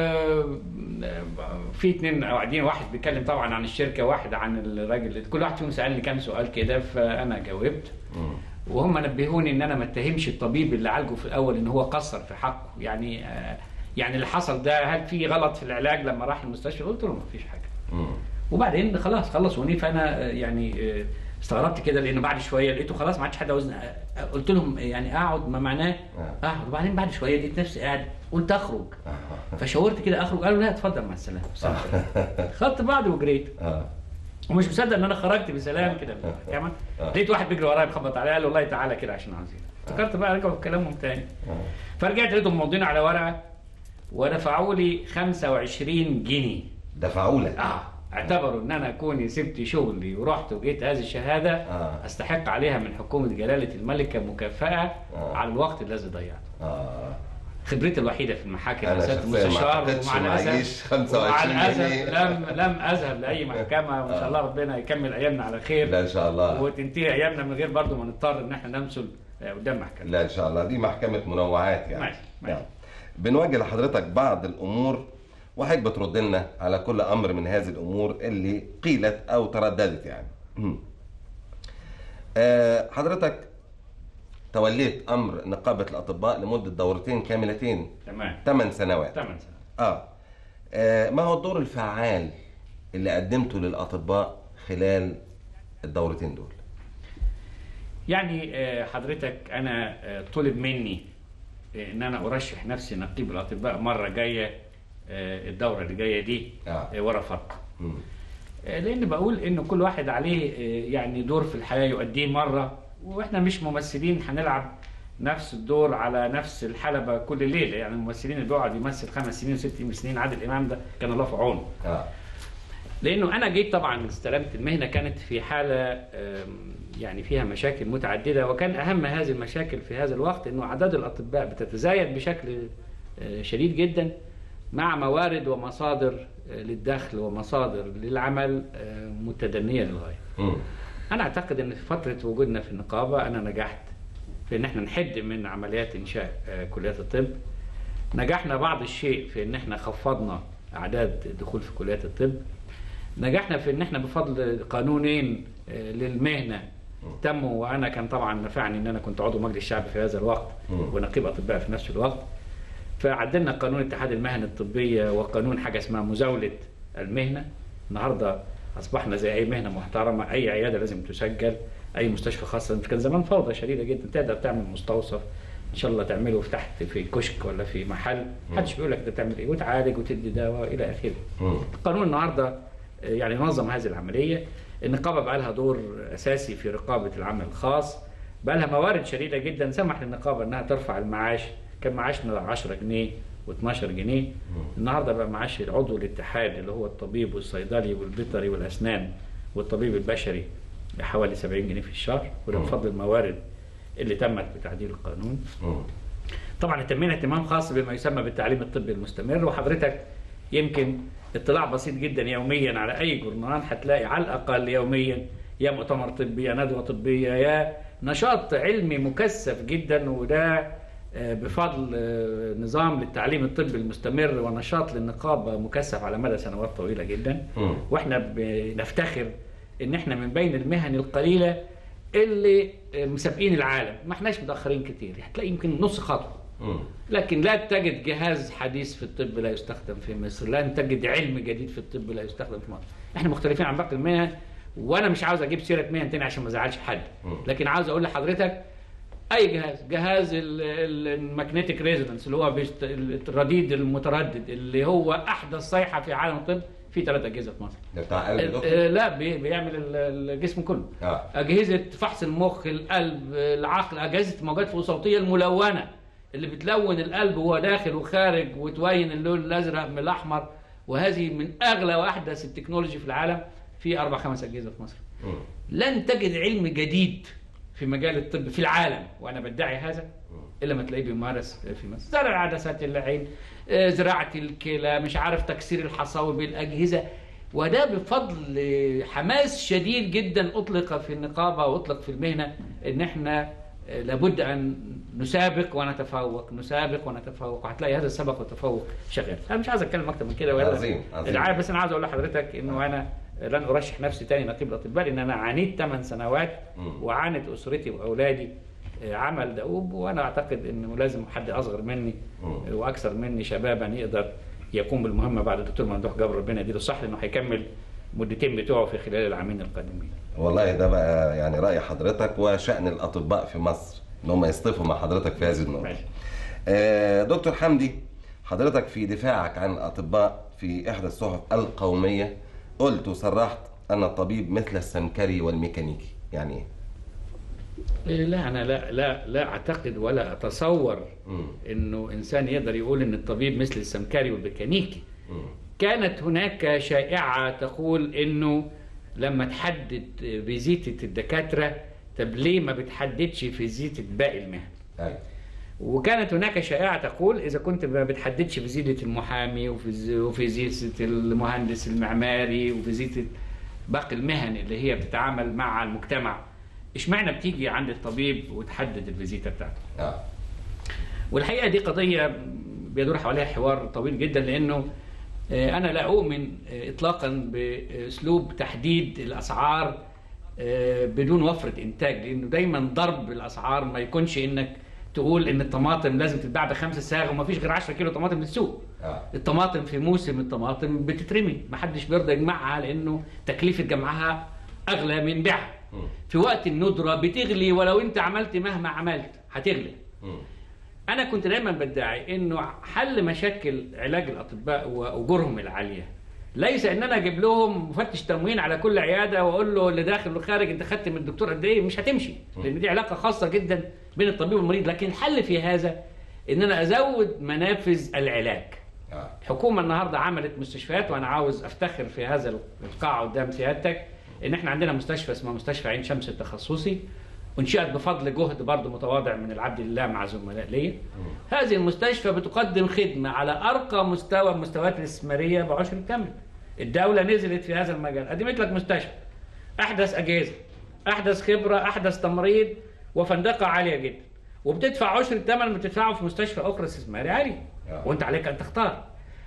في اتنين قاعدين واحد بيتكلم طبعا عن الشركه واحد عن الراجل كل واحد فيهم سالني كام سؤال كده فانا جاوبت مم. وهم نبهوني ان انا ما اتهمش الطبيب اللي عالجه في الاول ان هو قصر في حقه يعني آه يعني اللي حصل ده هل في غلط في العلاج لما راح المستشفى قلت له ما فيش حاجه مم. وبعدين خلاص خلصوني فانا آه، يعني آه، استغربت كده لانه بعد شويه لقيته خلاص ما عادش حد عاوزني آه، قلت لهم يعني اقعد ما معناه آه. اقعد وبعدين بعد شويه لقيت نفسي قاعد قلت اخرج آه. فشاورت كده اخرج قالوا لا اتفضل مع السلامه خدت بعض وجريت اه ومش مصدق ان انا خرجت بسلام كده من المحكمه آه. لقيت واحد بيجري ورايا بيخبط عليا قال له والله تعالى كده عشان عايزين افتكرت بقى رجعوا في كلامهم تاني آه. فرجعت لقيتهم ماضيين على ورقه ودفعوا لي 25 جنيه دفعوا لك اه اعتبروا ان انا كوني سبت شغلي ورحت وجيت هذه الشهاده آه. استحق عليها من حكومه جلاله الملكه مكافاه آه. على الوقت الذي ضيعته اه خبرتي الوحيده في المحاكم أنا يا سيادة شخصياً ما المستشار أعتقدش ومع معيش الاسف 25 ومع الاسف جنيه. لم لم اذهب لاي محكمه وان شاء الله ربنا يكمل ايامنا على خير لا ان شاء الله وتنتهي ايامنا من غير برضه ما نضطر ان احنا نمثل آه، قدام محكمه لا ان شاء الله دي محكمه منوعات يعني ماشي، ماشي. نعم. بنواجه لحضرتك بعض الامور وحضرتك بترد لنا على كل امر من هذه الامور اللي قيلت او ترددت يعني مم. آه، حضرتك توليت امر نقابه الاطباء لمده دورتين كاملتين تمام 8 سنوات 8 سنوات آه. اه ما هو الدور الفعال اللي قدمته للاطباء خلال الدورتين دول يعني آه، حضرتك انا آه، طلب مني آه، ان انا ارشح نفسي نقيب الاطباء مره جايه آه، الدوره اللي جايه دي آه. آه، ورفضت مم. آه، لان بقول ان كل واحد عليه آه، يعني دور في الحياه يؤديه مره واحنا مش ممثلين هنلعب نفس الدور على نفس الحلبه كل ليله يعني الممثلين اللي بيقعد يمثل خمس سنين وست سنين عادل امام ده كان الله في عونه اه لانه انا جيت طبعا استلمت المهنه كانت في حاله آم، يعني فيها مشاكل متعدده وكان اهم هذه المشاكل في هذا الوقت انه اعداد الاطباء بتتزايد بشكل آه، شديد جدا مع موارد ومصادر آه، للدخل ومصادر للعمل آه، متدنيه للغايه. مم. انا اعتقد ان في فتره وجودنا في النقابه انا نجحت في ان احنا نحد من عمليات انشاء آه، كليات الطب نجحنا بعض الشيء في ان احنا خفضنا اعداد الدخول في كليات الطب نجحنا في ان احنا بفضل قانونين آه، للمهنه تموا وانا كان طبعا نفعني ان انا كنت عضو مجلس الشعب في هذا الوقت مم. ونقيب اطباء في نفس الوقت فعدلنا قانون اتحاد المهن الطبيه وقانون حاجه اسمها مزاوله المهنه النهارده اصبحنا زي اي مهنه محترمه اي عياده لازم تسجل اي مستشفى خاصه كان زمان فوضى شديده جدا تقدر تعمل مستوصف ان شاء الله تعمله في تحت في كشك ولا في محل محدش بيقول لك ده تعمل ايه وتعالج وتدي دواء الى اخره مم. القانون النهارده آه، يعني نظم هذه العمليه النقابه بقى لها دور اساسي في رقابه العمل الخاص بقى لها موارد شديده جدا سمح للنقابه انها ترفع المعاش كان معاشنا 10 جنيه و12 جنيه النهارده بقى معاش العضو الاتحاد اللي هو الطبيب والصيدلي والبيطري والاسنان والطبيب البشري حوالي 70 جنيه في الشهر وده مم. بفضل الموارد اللي تمت بتعديل القانون مم. طبعا اهتمينا اهتمام خاص بما يسمى بالتعليم الطبي المستمر وحضرتك يمكن اطلاع بسيط جدا يوميا على اي جورنال هتلاقي على الاقل يوميا يا مؤتمر طبي يا ندوه طبيه يا نشاط علمي مكثف جدا وده آه، بفضل آه، نظام للتعليم الطبي المستمر ونشاط للنقابه مكثف على مدى سنوات طويله جدا مم. واحنا بنفتخر ان احنا من بين المهن القليله اللي آه، مسابقين العالم ما احناش متاخرين كتير هتلاقي يمكن نص خطوه مم. لكن لا تجد جهاز حديث في الطب لا يستخدم في مصر لا تجد علم جديد في الطب لا يستخدم في مصر احنا مختلفين عن باقي المهن وانا مش عاوز اجيب سيره مهن تاني عشان ما ازعلش حد مم. لكن عاوز اقول لحضرتك اي جهاز جهاز الماجنتيك ريزونانس اللي هو بيست- الرديد المتردد اللي هو احدث صيحه في عالم الطب في ثلاث اجهزه في مصر ده بتاع قلب دكتور آه، لا بي- بيعمل ال- الجسم كله اه أجهزة فحص المخ القلب العقل أجهزة الموجات الصوتية الملونة اللي بتلون القلب وهو داخل وخارج وتبين اللون الأزرق من الأحمر وهذه من أغلى وأحدث التكنولوجي في العالم في أربع خمس أجهزة في مصر مم. لن تجد علم جديد في مجال الطب في العالم وأنا بدعي هذا إلا ما تلاقيه بيمارس في مصر زرع عدسات العين آه، زراعة الكلى مش عارف تكسير الحصاوي بالأجهزة وده بفضل حماس شديد جدا أطلق في النقابة وأطلق في المهنة إن إحنا آه، لابد أن نسابق ونتفوق نسابق ونتفوق وهتلاقي هذا السبق والتفوق شغال أنا مش عايز أتكلم أكتر من كده ولا عظيم، عظيم. العاب بس أنا عاوز أقول لحضرتك إنه أنا لن أرشح نفسي تاني نقيب الأطباء لأن أنا عانيت 8 سنوات مم. وعانت أسرتي وأولادي آه، عمل دؤوب وانا اعتقد انه لازم حد اصغر مني مم. آه، واكثر مني شبابا يقدر يقوم بالمهمه بعد الدكتور ممدوح جبر ربنا يديله الصحه لانه هيكمل مدتين بتوعه في خلال العامين القادمين. والله ده بقى يعني رأي حضرتك وشأن الأطباء في مصر إن هم يصطفوا مع حضرتك في هذه النقطة. ماشي. آه، دكتور حمدي حضرتك في دفاعك عن الأطباء في إحدى الصحف القومية قلت وصرحت أن الطبيب مثل السمكري والميكانيكي يعني إيه؟ إيه، لا انا لا لا لا اعتقد ولا اتصور مم. انه انسان يقدر يقول ان الطبيب مثل السمكري والميكانيكي مم. كانت هناك شائعة تقول انه لما تحدد فيزيتة الدكاترة طب ليه ما بتحددش فيزيتة باقي المهن أيوة. وكانت هناك شائعة تقول إذا كنت ما بتحددش فيزيتة المحامي وفيز- وفيزيتة المهندس المعماري وفيزيتة باقي المهن اللي هي بتتعامل مع المجتمع اشمعنى بتيجي عند الطبيب وتحدد الفيزيتا بتاعته آه. والحقيقه دي قضيه بيدور حواليها حوار طويل جدا لانه آه، انا لا اؤمن آه، اطلاقا باسلوب تحديد الاسعار آه، بدون وفره انتاج لانه دايما ضرب الاسعار ما يكونش انك تقول ان الطماطم لازم تتباع بخمسة ساغ وما فيش غير 10 كيلو طماطم في السوق آه. الطماطم في موسم الطماطم بتترمي محدش بيرضى يجمعها لانه تكلفه جمعها اغلى من بيعها مم. في وقت الندره بتغلي ولو انت عملت مهما عملت هتغلي مم. انا كنت دايما بدعي انه حل مشاكل علاج الاطباء واجورهم العاليه ليس ان انا اجيب لهم مفتش تموين على كل عياده واقول له اللي داخل والخارج انت خدت من الدكتور قد ايه مش هتمشي لان دي علاقه خاصه جدا بين الطبيب والمريض لكن الحل في هذا ان انا ازود منافذ العلاج آه. الحكومه النهارده عملت مستشفيات وانا عاوز افتخر في هذا القاعه قدام سيادتك ان احنا عندنا مستشفى اسمها مستشفى عين شمس التخصصي انشئت بفضل جهد برضه متواضع من العبد لله مع زملاء ليا هذه المستشفى بتقدم خدمه على ارقى مستوى من مستويات الاستثماريه بعشر الثمن الدوله نزلت في هذا المجال قدمت لك مستشفى احدث اجهزه احدث خبره احدث تمريض وفندقه عاليه جدا وبتدفع عشر الثمن اللي بتدفعه في مستشفى اخرى استثماري عالي آه. وانت عليك ان تختار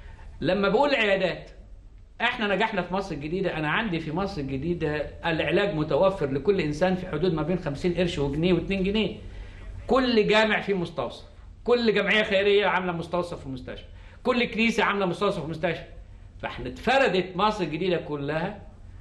لما بقول عيادات احنا نجحنا في مصر الجديده انا عندي في مصر الجديده العلاج متوفر لكل انسان في حدود ما بين 50 قرش وجنيه و2 جنيه كل جامع فيه مستوصف كل جمعيه خيريه عامله مستوصف في المستشفى كل كنيسه عامله مستوصف في المستشفى فاحنا اتفردت مصر الجديده كلها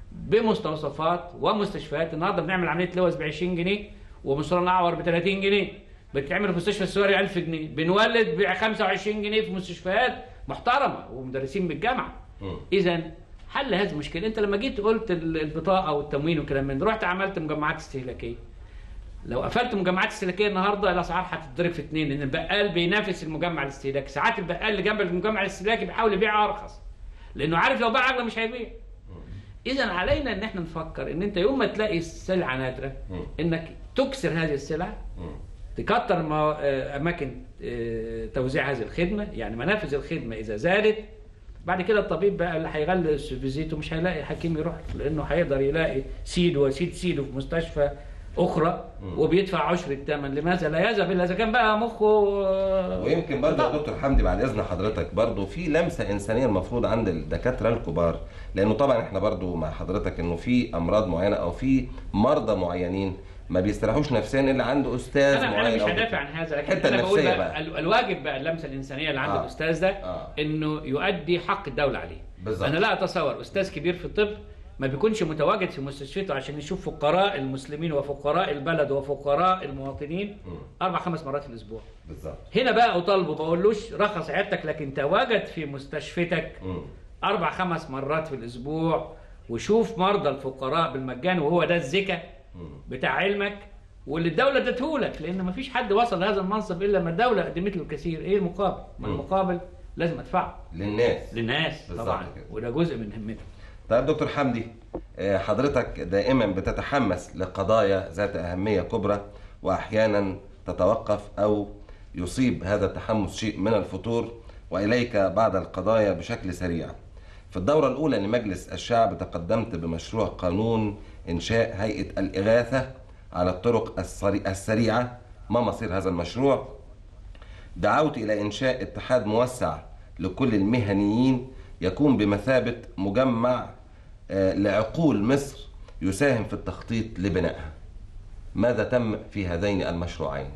بمستوصفات ومستشفيات النهارده بنعمل عمليه لوز ب 20 جنيه ومصران اعور ب 30 جنيه بتعمل في مستشفى السواري 1000 جنيه بنولد ب 25 جنيه في مستشفيات محترمه ومدرسين بالجامعه مم. اذا حل هذه المشكله انت لما جيت قلت ال- البطاقه والتموين والكلام من ده رحت عملت مجمعات استهلاكيه لو قفلت مجمعات استهلاكيه النهارده الاسعار هتتضرب في اثنين لان البقال بينافس المجمع الاستهلاكي ساعات البقال اللي جنب المجمع الاستهلاكي بيحاول يبيع ارخص لانه عارف لو باع اغلى مش هيبيع اذا علينا ان احنا نفكر ان انت يوم ما تلاقي السلعه نادره مم. انك تكسر هذه السلع مم. تكتر ما آه، اماكن آه، توزيع هذه الخدمه يعني منافذ الخدمه اذا زادت بعد كده الطبيب بقى اللي هيغلس فيزيته مش هيلاقي حكيم يروح لانه هيقدر يلاقي سيد وسيد سيده في مستشفى اخرى مم. وبيدفع عشر الثمن لماذا لا يذهب الا اذا كان بقى مخه آه، ويمكن برضه يا بطاقة. دكتور حمدي بعد اذن حضرتك برضه في لمسه انسانيه المفروض عند الدكاتره الكبار لانه طبعا احنا برضه مع حضرتك انه في امراض معينه او في مرضى معينين ما بيستريحوش نفسيا الا عنده استاذ انا معين انا مش أو هدافع عن هذا لكن الحتة انا بقول النفسية بقى, بقى. ال- الواجب بقى اللمسه الانسانيه اللي عند آه. الاستاذ ده آه. انه يؤدي حق الدوله عليه بالظبط. انا لا اتصور استاذ كبير في الطب ما بيكونش متواجد في مستشفيته عشان يشوف فقراء المسلمين وفقراء البلد وفقراء المواطنين مم. اربع خمس مرات في الاسبوع بالظبط هنا بقى اطالبه ما بقولوش رخص عيادتك لكن تواجد في مستشفيتك مم. اربع خمس مرات في الاسبوع وشوف مرضى الفقراء بالمجان وهو ده الزكا مم. بتاع علمك واللي الدوله ادتهولك لان ما فيش حد وصل لهذا المنصب الا ما الدوله قدمت له الكثير ايه المقابل؟ ما مم. المقابل لازم ادفعه للناس للناس بالظبط طبعا كده. وده جزء من همتهم طيب دكتور حمدي آه، حضرتك دائما بتتحمس لقضايا ذات أهمية كبرى وأحيانا تتوقف أو يصيب هذا التحمس شيء من الفتور وإليك بعض القضايا بشكل سريع في الدورة الأولى لمجلس الشعب تقدمت بمشروع قانون إنشاء هيئة الإغاثة على الطرق السري- السريعة ما مصير هذا المشروع دعوت إلى إنشاء اتحاد موسع لكل المهنيين يكون بمثابة مجمع آه، لعقول مصر يساهم في التخطيط لبنائها ماذا تم في هذين المشروعين؟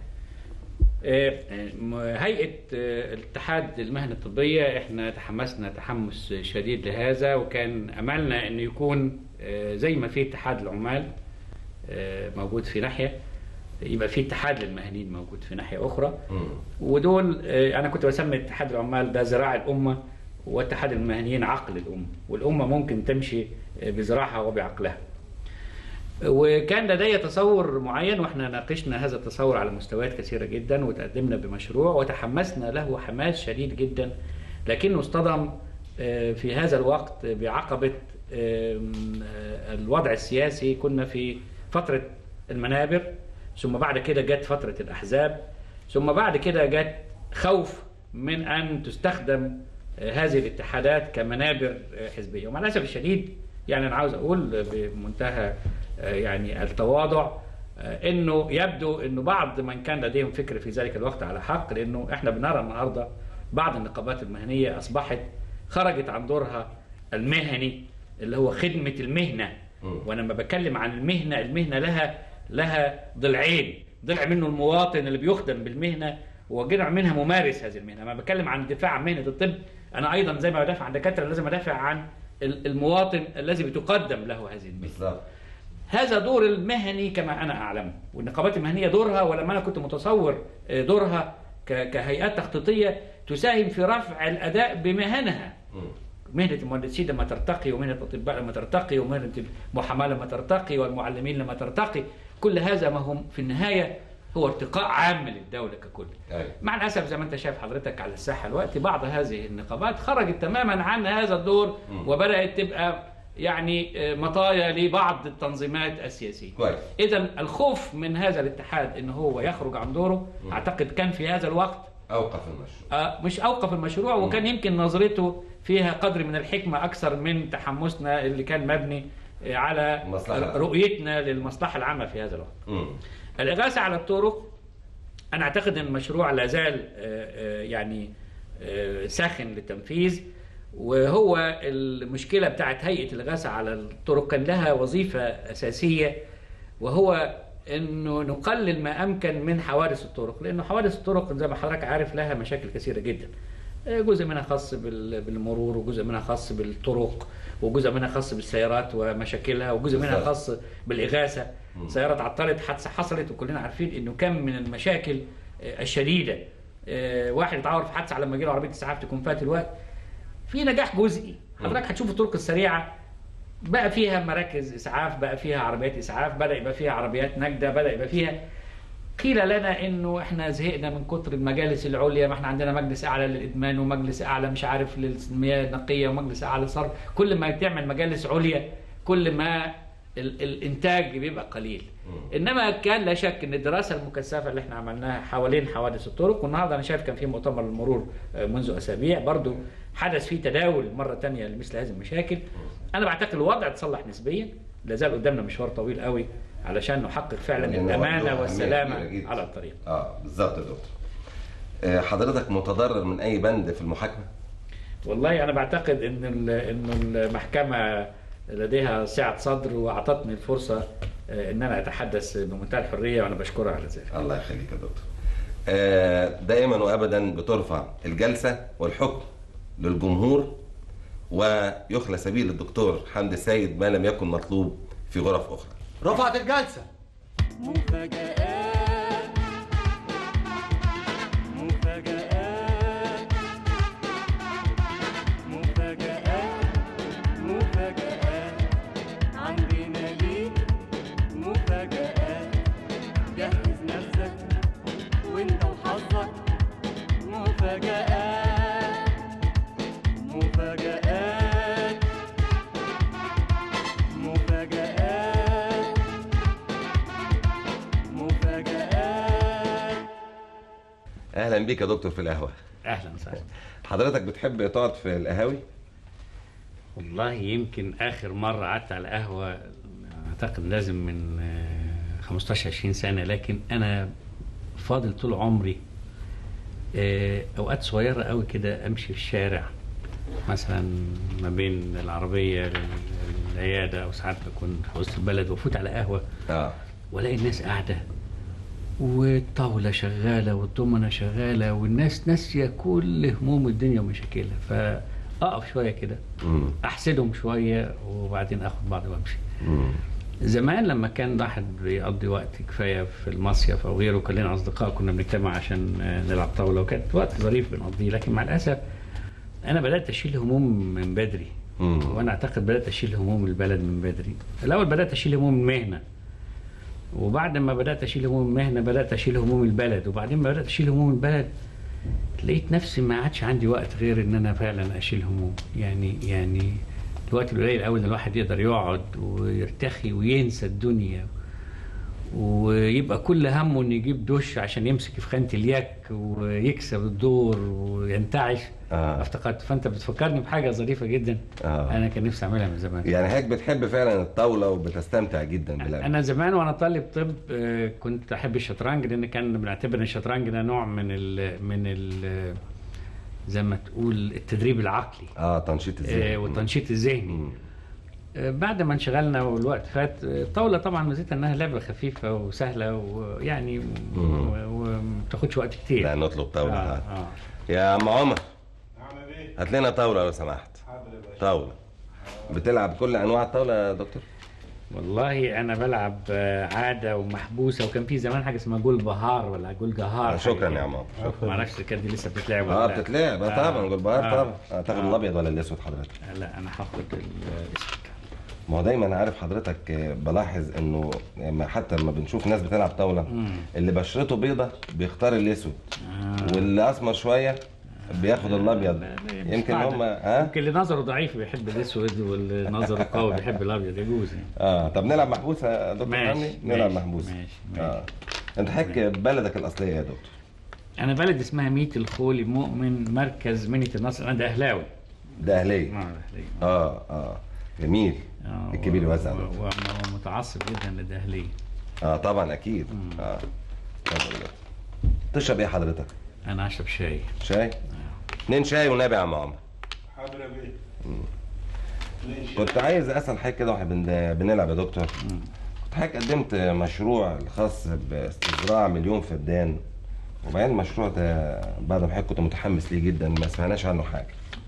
آه، م- هيئه آه، الاتحاد المهنه الطبيه احنا تحمسنا تحمس شديد لهذا وكان املنا انه يكون آه، زي ما في اتحاد العمال آه، موجود في ناحيه يبقى في اتحاد للمهنيين موجود في ناحيه اخرى مم. ودول آه، انا كنت بسمي اتحاد العمال ده ذراع الامه واتحاد المهنيين عقل الامه والامه ممكن تمشي آه، بذراعها وبعقلها وكان لدي تصور معين واحنا ناقشنا هذا التصور على مستويات كثيره جدا وتقدمنا بمشروع وتحمسنا له حماس شديد جدا لكنه اصطدم آه، في هذا الوقت بعقبة آم، آه، الوضع السياسي كنا في فترة المنابر ثم بعد كده جت فترة الأحزاب ثم بعد كده جت خوف من أن تستخدم آه، هذه الاتحادات كمنابر آه، حزبية ومع الأسف الشديد يعني أنا عاوز أقول بمنتهى آه، يعني التواضع آه، انه يبدو انه بعض من كان لديهم فكر في ذلك الوقت على حق لانه احنا بنرى النهارده بعض النقابات المهنيه اصبحت خرجت عن دورها المهني اللي هو خدمه المهنه مم. وانا لما بتكلم عن المهنه المهنه لها لها ضلعين ضلع منه المواطن اللي بيخدم بالمهنه وجدع منها ممارس هذه المهنه لما بتكلم عن الدفاع عن مهنه الطب انا ايضا زي ما بدافع عن الدكاتره لازم ادافع عن ال- المواطن الذي بتقدم له هذه المهنه بالظبط هذا دور المهني كما انا اعلم والنقابات المهنيه دورها ولما انا كنت متصور آه، دورها ك- كهيئات تخطيطيه تساهم في رفع الاداء بمهنها مم. مهنه المهندسين لما ترتقي ومهنه الاطباء لما ترتقي ومهنه المحاماه لما ترتقي والمعلمين لما ترتقي كل هذا ما هم في النهايه هو ارتقاء عام للدوله ككل أيوة. مع الاسف زي ما انت شايف حضرتك على الساحه الوقت بعض هذه النقابات خرجت تماما عن هذا الدور مم. وبدات تبقى يعني آه، مطايا لبعض التنظيمات السياسيه كويس اذا الخوف من هذا الاتحاد ان هو يخرج عن دوره مم. اعتقد كان في هذا الوقت أوقف المشروع آه، مش اوقف المشروع مم. وكان يمكن نظرته فيها قدر من الحكمه اكثر من تحمسنا اللي كان مبني آه، على المصلحة. رؤيتنا للمصلحه العامه في هذا الوقت. مم. الاغاثه على الطرق انا اعتقد ان المشروع لا زال آه، آه، يعني آه، ساخن للتنفيذ وهو المشكله بتاعت هيئه الاغاثه على الطرق كان لها وظيفه اساسيه وهو انه نقلل ما امكن من حوادث الطرق لانه حوادث الطرق زي ما حضرتك عارف لها مشاكل كثيره جدا آه، جزء منها خاص بال- بالمرور وجزء منها خاص بالطرق وجزء منها خاص بالسيارات ومشاكلها وجزء منها بالظبط. خاص بالاغاثه مم. سياره اتعطلت حادثه حصلت وكلنا عارفين انه كم من المشاكل آه، الشديده آه، واحد يتعور في حادثه على لما يجي له عربيه اسعاف تكون فات الوقت في نجاح جزئي حضرتك هتشوف الطرق السريعه بقى فيها مراكز اسعاف بقى فيها عربيات اسعاف بدا يبقى فيها عربيات نجده بدا يبقى فيها قيل لنا انه احنا زهقنا من كتر المجالس العليا ما احنا عندنا مجلس اعلى للادمان ومجلس اعلى مش عارف للمياه النقيه ومجلس اعلى للصرف كل ما تعمل مجالس عليا كل ما ال- الانتاج بيبقى قليل مم. انما كان لا شك ان الدراسه المكثفه اللي احنا عملناها حوالين حوادث الطرق والنهارده انا شايف كان في مؤتمر المرور آه، منذ اسابيع برضو حدث فيه تداول مره تانية لمثل هذه المشاكل انا بعتقد الوضع اتصلح نسبيا لا زال قدامنا مشوار طويل قوي علشان نحقق فعلا لأن وضعه الامانه أهمية والسلامه كبيرة جدا. على الطريق اه بالظبط يا دكتور آه، حضرتك متضرر من أي بند في المحاكمة؟ والله انا بعتقد ان ال- انه المحكمه لديها سعه صدر واعطتني الفرصه آه، ان انا اتحدث بمنتهى الحريه وانا بشكرها على ذلك الله يخليك يا دكتور آه، دائما وابدا بترفع الجلسه والحكم للجمهور ويخلى سبيل الدكتور حمدي السيد ما لم يكن مطلوب في غرف اخرى رفعت الجلسة مفاجآت مفاجآت مفاجآت مفاجآت عندنا ليك مفاجآت جهز نفسك وانت وحظك مفاجآت مفاجآت مفاجآت مفاجآت اهلا بيك يا دكتور في القهوه اهلا وسهلا حضرتك بتحب تقعد في القهاوي والله يمكن اخر مره قعدت على قهوه اعتقد لازم من آه، 15 20 سنه لكن انا فاضل طول عمري آه، اوقات صغيره قوي كده امشي في الشارع مثلا ما بين العربيه للعياده او ساعات بكون في وسط البلد وافوت على قهوه اه والاقي الناس قاعده والطاوله شغاله والضمنه شغاله والناس ناسيه كل هموم الدنيا ومشاكلها فاقف شويه كده مم. احسدهم شويه وبعدين اخد بعض وامشي مم. زمان لما كان الواحد بيقضي وقت كفايه في المصيف او غيره كان لنا اصدقاء كنا بنجتمع عشان آه، نلعب طاوله وكانت وقت ظريف بنقضيه لكن مع الاسف انا بدات اشيل هموم من بدري مم. وانا اعتقد بدات اشيل هموم البلد من بدري الاول بدات اشيل هموم المهنه وبعد ما بدات اشيل هموم المهنه بدات اشيل هموم البلد وبعدين ما بدات اشيل هموم البلد لقيت نفسي ما عادش عندي وقت غير ان انا فعلا اشيل هموم يعني يعني الوقت القليل قوي ان الواحد يقدر يقعد ويرتخي وينسى الدنيا ويبقى كل همه انه يجيب دش عشان يمسك في خانه اليك ويكسب الدور وينتعش آه. افتكرت فانت بتفكرني بحاجه ظريفه جدا آه. انا كان نفسي اعملها من زمان يعني هيك بتحب فعلا الطاوله وبتستمتع جدا باللعب انا زمان وانا طالب طب آه، كنت احب الشطرنج لان كان بنعتبر ان الشطرنج ده نوع من ال من ال زي ما تقول التدريب العقلي اه تنشيط الذهن آه، والتنشيط الذهني مم. آه، بعد ما انشغلنا والوقت فات آه، الطاوله طبعا ميزتها انها لعبه خفيفه وسهله ويعني مم. وما بتاخدش وقت كتير لا نطلب طاوله آه آه. آه. يا عم عمر عامل ايه؟ هات لنا طاوله لو سمحت حاضر يا باشا طاوله بتلعب كل انواع الطاوله يا دكتور والله انا بلعب آه، عاده ومحبوسه وكان في زمان حاجه اسمها جول بهار ولا جول جهار آه، شكرا حاجة يا كده. عم عمر ما اعرفش كانت دي لسه بتتلعب ولا اه لا. بتتلعب اه طبعا جول بهار آه. طبعا آه تاخد آه. الابيض ولا الاسود حضرتك لا انا هاخد الاسود ما هو دايما عارف حضرتك آه، بلاحظ انه لما حتى لما بنشوف ناس بتلعب طاوله مم. اللي بشرته بيضه بيختار الاسود آه. واللي اسمر شويه بياخد الابيض لا، لا، مش يمكن قاعدة. هم ها يمكن اللي نظره ضعيف بيحب الاسود واللي نظره قوي بيحب الابيض يجوز يعني. اه طب نلعب محبوسه يا دكتور ماشي، حمدي نلعب ماشي، محبوسه ماشي، ماشي. اه انت حك بلدك الاصليه يا دكتور انا بلد اسمها ميت الخولي مؤمن مركز منية النصر انا ده اهلاوي ده اهليه آه، أهلاوي. اه اه جميل آه، الكبير و- واسع و- ده. و- ومتعصب جدا للاهليه اه طبعا اكيد مم. اه اتفضل يا دكتور. تشرب ايه حضرتك انا اشرب شاي شاي اتنين شاي ونبي يا عم عمر حاضر يا بيه ليش؟ كنت عايز اسال حضرتك كده واحنا بن- بنلعب يا دكتور كنت حضرتك قدمت مشروع الخاص باستزراع مليون فدان وبعدين المشروع ده بعد ما حضرتك كنت متحمس ليه جدا ما سمعناش عنه حاجه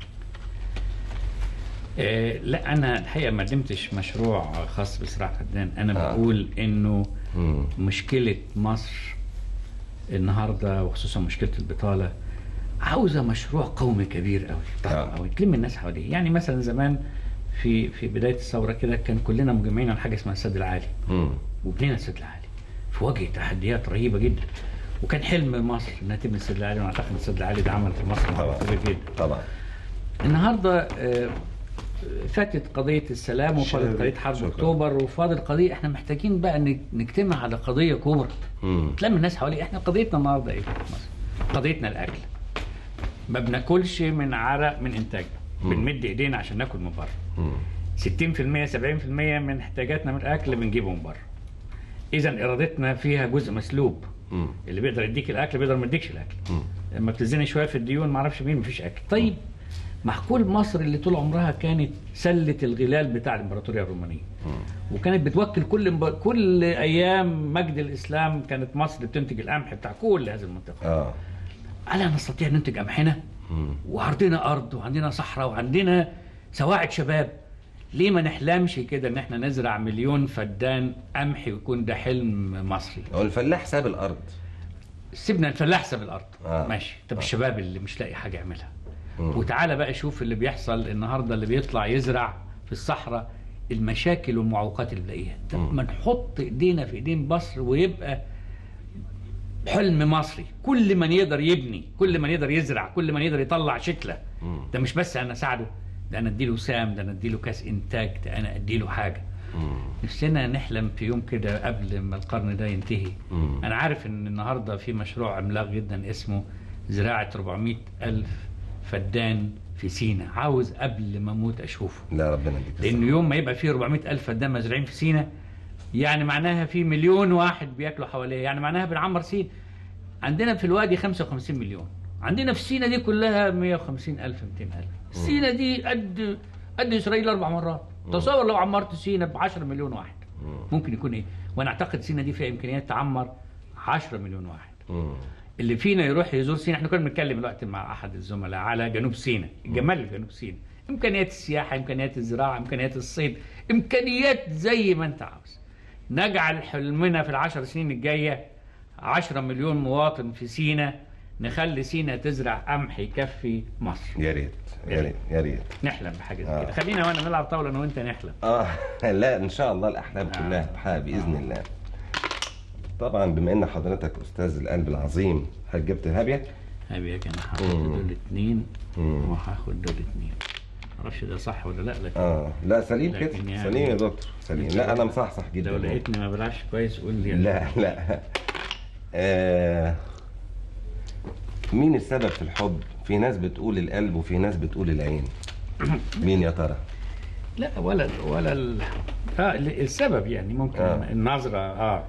آه لا انا الحقيقه ما قدمتش مشروع خاص بزراعه فدان انا آه. بقول انه مم. مشكله مصر النهارده وخصوصا مشكله البطاله عاوزه مشروع قومي كبير قوي ضخم آه. قوي تلم الناس حواليه يعني مثلا زمان في في بدايه الثوره كده كان كلنا مجمعين على حاجه اسمها السد العالي مم. وبنينا السد العالي في وجه تحديات رهيبه جدا وكان حلم مصر انها تبني السد العالي وانا اعتقد السد العالي ده عمل في مصر طبعا معروف كبير جدا طبعا النهارده آه، فاتت قضيه السلام وفاضل شكراً. قضيه حرب شكراً. اكتوبر وفاضل قضيه احنا محتاجين بقى نج- نجتمع على قضيه كبرى مم. تلم الناس حوالي احنا قضيتنا النهارده ايه في مصر؟ قضيتنا الاكل ما بناكلش من عرق من انتاجنا مم. بنمد ايدينا عشان ناكل من بره مم. 60% 70% من احتياجاتنا من الاكل بنجيبه من بره اذا ارادتنا فيها جزء مسلوب مم. اللي بيقدر يديك الاكل بيقدر ما يديكش الاكل مم. لما بتزني شويه في الديون ما اعرفش مين مفيش اكل طيب محكول مصر اللي طول عمرها كانت سله الغلال بتاع الامبراطوريه الرومانيه وكانت بتوكل كل كل ايام مجد الاسلام كانت مصر بتنتج القمح بتاع كل هذه المنطقه اه الا نستطيع ان ننتج قمحنا مم. وعندنا ارض وعندنا صحراء وعندنا سواعد شباب ليه ما نحلمش كده ان احنا نزرع مليون فدان قمح ويكون ده حلم مصري هو الفلاح ساب الارض سيبنا الفلاح ساب الارض آه. ماشي طب آه. الشباب اللي مش لاقي حاجه يعملها مم. وتعالى بقى شوف اللي بيحصل النهارده اللي بيطلع يزرع في الصحراء المشاكل والمعوقات اللي بنلاقيها طب مم. ما نحط ايدينا في ايدين مصر ويبقى حلم مصري كل من يقدر يبني كل من يقدر يزرع كل من يقدر يطلع شكله مم. ده مش بس انا اساعده ده انا اديله سام ده انا اديله كاس انتاج ده انا اديله حاجه مم. نفسنا نحلم في يوم كده قبل ما القرن ده ينتهي مم. انا عارف ان النهارده في مشروع عملاق جدا اسمه زراعه 400 الف فدان في سينا عاوز قبل ما اموت اشوفه لا ربنا يديك لانه الصحة. يوم ما يبقى فيه 400 الف فدان مزروعين في سينا يعني معناها في مليون واحد بياكلوا حواليه يعني معناها بنعمر سينا عندنا في الوادي 55 مليون عندنا في سينا دي كلها 150 الف 200 الف سينا دي قد قد اسرائيل اربع مرات تصور لو عمرت سينا ب 10 مليون واحد مم. ممكن يكون ايه وانا اعتقد سينا دي فيها امكانيات تعمر 10 مليون واحد مم. اللي فينا يروح يزور سينا احنا كنا بنتكلم دلوقتي مع احد الزملاء على جنوب سينا الجمال اللي في جنوب سينا امكانيات السياحه امكانيات الزراعه امكانيات الصيد امكانيات زي ما انت عاوز نجعل حلمنا في العشر سنين الجايه 10 مليون مواطن في سينا نخلي سينا تزرع قمح يكفي مصر يا ريت يا ريت يا ريت نحلم بحاجه زي آه. كده خلينا وانا نلعب طاوله انا وانت نحلم اه لا ان شاء الله الاحلام آه. كلها تتحقق باذن الله طبعا بما ان حضرتك استاذ القلب العظيم هل جبت هابيه ابيك انا هاخد مم. دول اتنين مم. وهاخد دول اتنين معرفش ده صح ولا لا لكن اه لا سليم كده لكن يعني- سليم يا دكتور سليم لا انا مصحصح جدا لو يعني. لقيتني ما بلعبش كويس قول لي لا لا آه مين السبب في الحب في ناس بتقول القلب وفي ناس بتقول العين مين يا ترى لا ولا ولا ال... آه ال- السبب يعني ممكن آه. آه. النظرة اه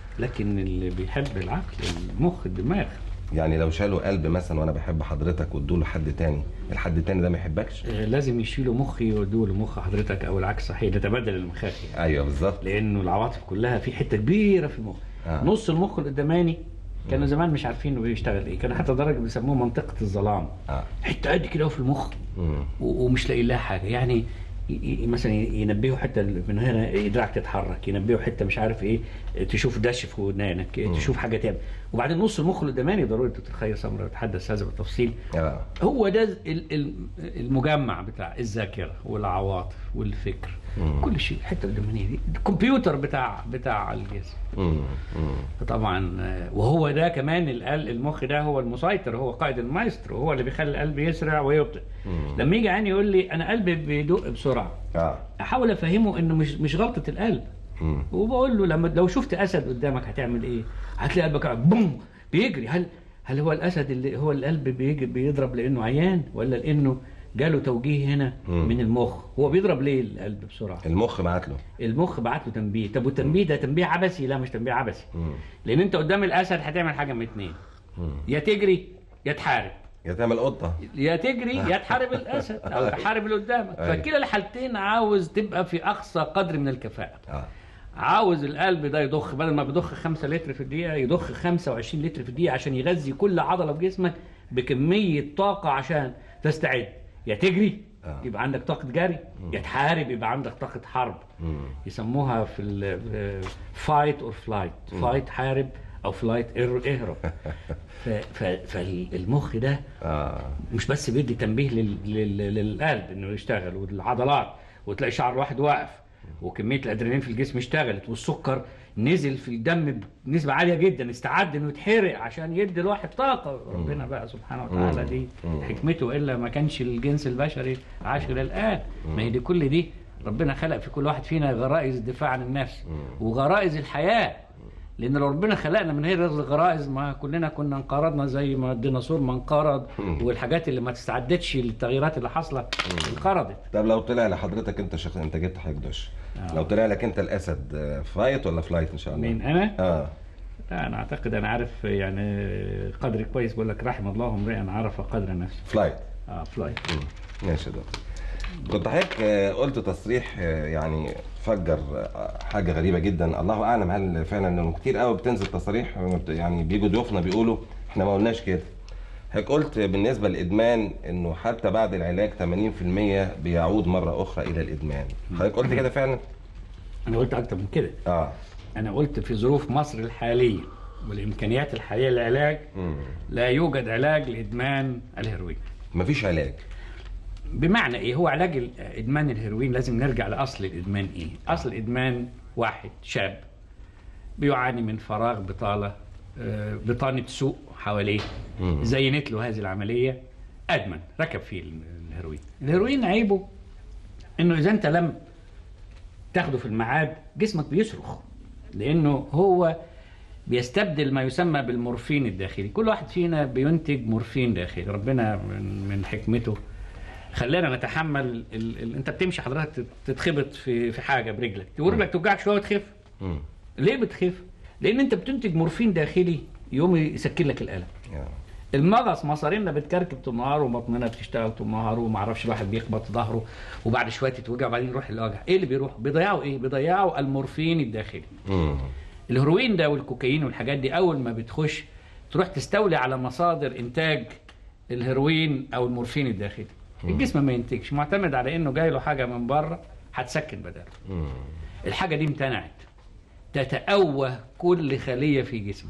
لكن اللي بيحب العقل المخ الدماغ يعني لو شالوا قلب مثلا وانا بحب حضرتك وادوا له حد تاني الحد التاني ده ما يحبكش آه لازم يشيلوا مخي ويودوا له مخ حضرتك او العكس صحيح نتبادل المخاخ يعني ايوه بالظبط لانه العواطف كلها في حته كبيره في المخ آه. آه. نص المخ القداماني كانوا زمان مش عارفين انه بيشتغل ايه كانوا حتى درجه بيسموه منطقه الظلام اه حته قد كده في المخ مم. و- ومش لاقي لها حاجه يعني ي- ي- مثلا ينبهوا حته من هنا دراعك تتحرك ينبهوا حته مش عارف ايه تشوف دش في ودنانك تشوف حاجه تعمل وبعدين نص المخ القداماني ضروري تتخيل سمره يتحدث هذا بالتفصيل اه هو ده ال- ال- المجمع بتاع الذاكره والعواطف والفكر مم. كل شيء الحته القدامانيه دي الكمبيوتر بتاع بتاع الجسم مم. مم. طبعا آه، وهو ده كمان القلب المخ ده هو المسيطر هو قائد المايسترو هو اللي بيخلي القلب يسرع ويبطئ مم. لما يجي عيني يقول لي انا قلبي بيدق بسرعه اه احاول افهمه انه مش مش غلطه القلب مم. وبقول له لما لو شفت اسد قدامك هتعمل ايه هتلاقي قلبك قاعد بوم بيجري هل هل هو الاسد اللي هو القلب بيجي بيضرب لانه عيان ولا لانه جاله توجيه هنا مم. من المخ هو بيضرب ليه القلب بسرعه المخ بعت له المخ بعت له تنبيه طب والتنبيه ده تنبيه عبثي لا مش تنبيه عبثي مم. لان انت قدام الاسد هتعمل حاجه من اتنين مم. يا تجري يا تحارب يا تعمل قطه يا تجري يا تحارب الاسد او تحارب اللي قدامك أيوة. فكلا الحالتين عاوز تبقى في اقصى قدر من الكفاءه اه عاوز القلب ده يضخ بدل ما بيضخ 5 لتر في الدقيقه يضخ 25 لتر في الدقيقه عشان يغذي كل عضله في جسمك بكميه طاقه عشان تستعد يا تجري آه. يبقى عندك طاقه جري يا تحارب يبقى عندك طاقه حرب مم. يسموها في فايت اور فلايت فايت حارب او فلايت اهرب ف- ف- فالمخ ده اه مش بس بيدي تنبيه لل... لل... للقلب انه يشتغل والعضلات وتلاقي شعر الواحد واقف وكميه الادرينالين في الجسم اشتغلت والسكر نزل في الدم بنسبه عاليه جدا استعد انه يتحرق عشان يدي الواحد طاقه ربنا بقى سبحانه وتعالى دي مم. حكمته الا ما كانش الجنس البشري عاش الى الان ما هي دي كل دي ربنا خلق في كل واحد فينا غرائز الدفاع عن النفس وغرائز الحياه لان لو ربنا خلقنا من غير الغرائز ما كلنا كنا انقرضنا زي ما الديناصور ما انقرض والحاجات اللي ما تستعدتش للتغييرات اللي حاصله انقرضت طب لو طلع لحضرتك انت شخص انت جبت حضرتك دش لو طلع لك انت الاسد آه، فايت ولا فلايت ان شاء الله مين انا؟ اه لا انا اعتقد انا عارف يعني قدري كويس بقول لك رحم الله امرئ عرف قدر نفسه فلايت اه فلاي مم. ماشي يا دكتور كنت حضرتك آه، قلت تصريح آه، يعني فجر آه، حاجه غريبه جدا الله اعلم هل فعلا انه كتير قوي بتنزل تصاريح يعني بيجوا ضيوفنا بيقولوا احنا ما قلناش كده حضرتك قلت بالنسبه للادمان انه حتى بعد العلاج 80% بيعود مره اخرى الى الادمان حضرتك قلت كده فعلا انا قلت اكتر من كده اه انا قلت في ظروف مصر الحاليه والامكانيات الحاليه للعلاج مم. لا يوجد علاج لادمان الهيروين مفيش علاج بمعنى ايه هو علاج ال- ادمان الهيروين لازم نرجع لاصل الادمان ايه اصل الادمان واحد شاب بيعاني من فراغ بطاله آه، بطانه سوء حواليه مم. زينت له هذه العمليه ادمن ركب فيه ال- الهيروين الهيروين عيبه انه اذا انت لم تاخده في الميعاد جسمك بيصرخ لانه هو بيستبدل ما يسمى بالمورفين الداخلي كل واحد فينا بينتج مورفين داخلي ربنا من, من حكمته خلانا نتحمل ال... ال... انت بتمشي حضرتك تت- تتخبط في في حاجه برجلك ورجلك توجعك شويه وتخف مم. ليه بتخف لان انت بتنتج مورفين داخلي يقوم يسكن لك الالم آه. المغص مصارينا بتكركب طول النهار وبطننا بتشتغل طول النهار وما اعرفش الواحد بيخبط ظهره وبعد شويه تتوجع وبعدين يروح الوجع ايه اللي بيروح بيضيعوا ايه بيضيعوا المورفين الداخلي مم. الهيروين ده والكوكايين والحاجات دي اول ما بتخش تروح تستولي على مصادر انتاج الهيروين او المورفين الداخلي الجسم ما ينتجش معتمد على انه جاي له حاجه من بره هتسكن بداله مم. الحاجه دي امتنعت تتأوه كل خليه في جسمك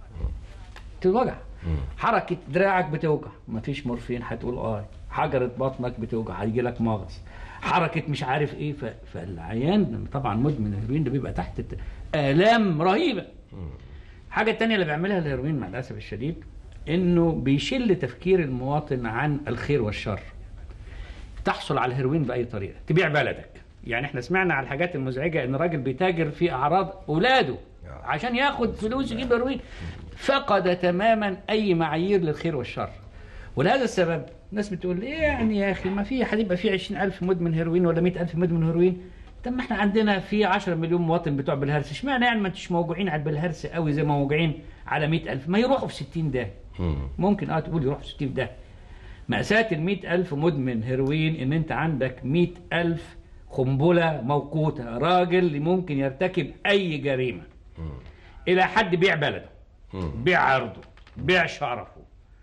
تتوجع حركه دراعك بتوجع مفيش مورفين هتقول اه حجره بطنك بتوجع هيجي لك مغص حركه مش عارف ايه ف... فالعيان طبعا مدمن الهيروين ده بيبقى تحت الت- الام رهيبه الحاجه التانية اللي بيعملها الهيروين مع الاسف الشديد انه بيشل تفكير المواطن عن الخير والشر تحصل على الهيروين باي طريقه تبيع بلدك يعني احنا سمعنا على الحاجات المزعجه ان راجل بيتاجر في اعراض اولاده عشان ياخد فلوس يجيب هيروين فقد تماما اي معايير للخير والشر ولهذا السبب الناس بتقول ايه يعني يا اخي ما في هتبقى في 20000 مدمن هيروين ولا 100000 مدمن هيروين طب ما احنا عندنا في 10 مليون مواطن بتوع بالهرس اشمعنى يعني ما انتش موجوعين على بالهرس قوي زي ما موجوعين على 100000 ما يروحوا في 60 ده ممكن اه تقول يروحوا في 60 ده مأساة ال 100000 مدمن هيروين ان انت عندك 100000 قنبلة موقوتة راجل ممكن يرتكب اي جريمة الى حد بيع بلده بيع عرضه بيع شرفه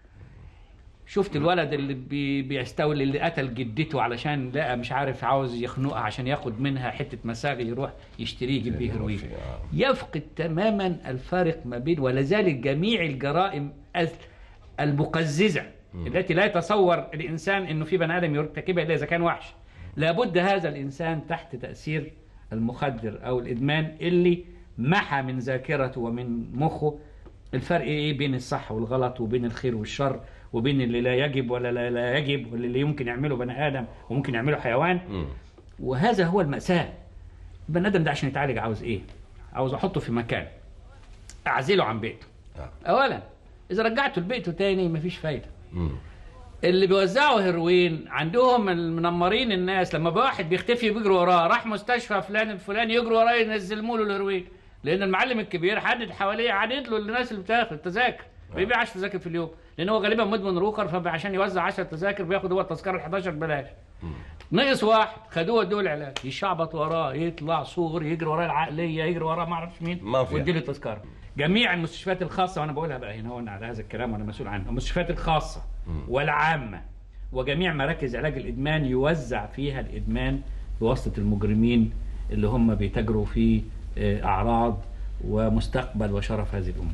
شفت الولد اللي بي بيستولي اللي قتل جدته علشان لقى مش عارف عاوز يخنقها عشان ياخد منها حته مساغ يروح يشتريه يجيب بيه هيروين يفقد تماما الفارق ما بين ولذلك جميع الجرائم ال- المقززه التي لا يتصور الانسان انه في بني ادم يرتكبها الا اذا كان وحش لابد هذا الانسان تحت تاثير المخدر او الادمان اللي محى من ذاكرته ومن مخه الفرق ايه بين الصح والغلط وبين الخير والشر وبين اللي لا يجب ولا لا, لا يجب واللي يمكن يعمله بني ادم وممكن يعمله حيوان وهذا هو المأساة البني ادم ده عشان يتعالج عاوز ايه عاوز احطه في مكان اعزله عن بيته اولا اذا رجعته لبيته تاني مفيش فايده اللي بيوزعوا هيروين عندهم المنمرين الناس لما بقى واحد بيختفي بيجروا وراه راح مستشفى فلان الفلاني يجروا وراه ينزلوا له الهيروين لان المعلم الكبير حدد حواليه عدد له الناس اللي بتاخد تذاكر ما بيبيعش تذاكر في اليوم لان هو غالبا مدمن روكر فعشان يوزع 10 تذاكر بياخد هو التذكره ال 11 ببلاش نقص واحد خدوه ادوه العلاج يشعبط وراه يطلع صور يجري وراه العقليه يجري وراه ما اعرفش مين ما في ويديله التذكره جميع المستشفيات الخاصه وانا بقولها بقى هنا هو على هذا الكلام وانا مسؤول عنه المستشفيات الخاصه والعامه وجميع مراكز علاج الادمان يوزع فيها الادمان بواسطه المجرمين اللي هم بيتاجروا في آه، اعراض ومستقبل وشرف هذه الامه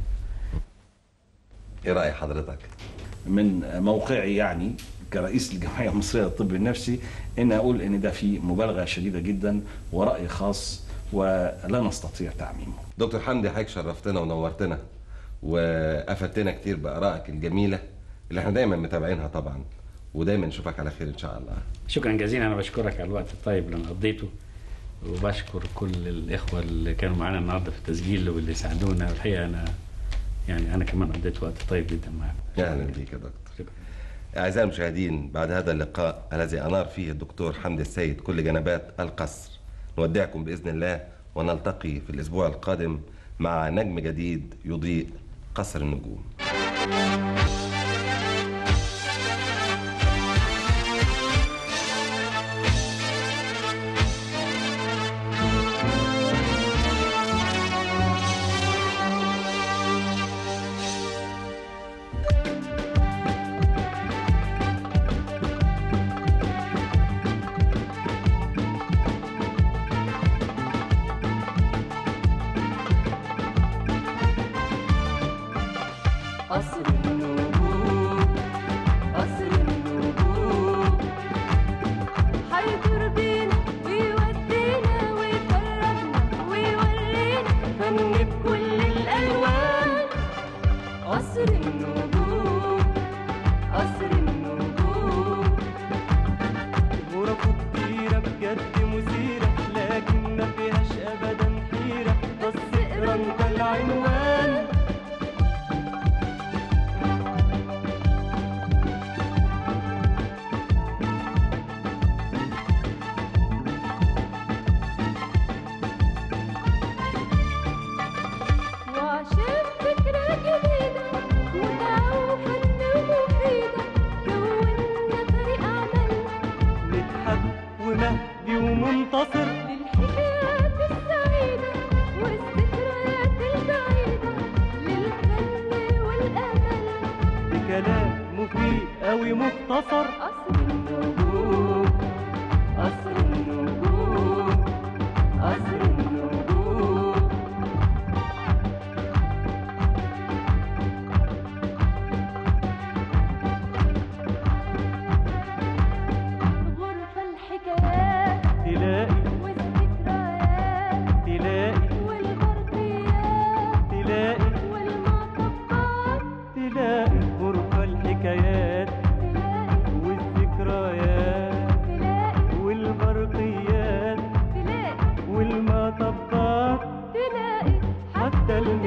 ايه راي حضرتك من موقعي يعني كرئيس الجمعيه المصريه للطب النفسي ان اقول ان ده في مبالغه شديده جدا وراي خاص ولا نستطيع تعميمه. دكتور حمدي حضرتك شرفتنا ونورتنا وافدتنا كتير بارائك الجميله اللي احنا دايما متابعينها طبعا ودايما نشوفك على خير ان شاء الله شكرا جزيلا انا بشكرك على الوقت الطيب اللي انا قضيته وبشكر كل الاخوه اللي كانوا معانا النهارده في التسجيل واللي ساعدونا الحقيقه انا يعني انا كمان قضيت وقت طيب جدا معاكم اهلا بيك يا دكتور شكرا أعزائي المشاهدين بعد هذا اللقاء الذي أنار فيه الدكتور حمدي السيد كل جنبات القصر نودعكم بإذن الله ونلتقي في الأسبوع القادم مع نجم جديد يضيء قصر النجوم قصر النجوم قصر النجوم هيدور بينا ويودينا ويفرجنا ويورينا فن بكل الألوان قصر النجوم قصر النجوم غرفه كبيرة بجد مثيرة لكن ما فيهاش أبدا حيرة بس اقرا انت العنوان وعشان فكرة جديدة متعة وفن ومفيدة كونا فريق عمل مدحت ومهدي ومنتصر للحكايات السعيدة والذكريات البعيدة للفن والأمل بكلام مفيد أوي مختصر قصر النجوم قصر النجوم قصر النجوم غرفة الحكايات تلاقي والذكريات تلاقي والبرديات تلاقي والمطبات تلاقي الدلع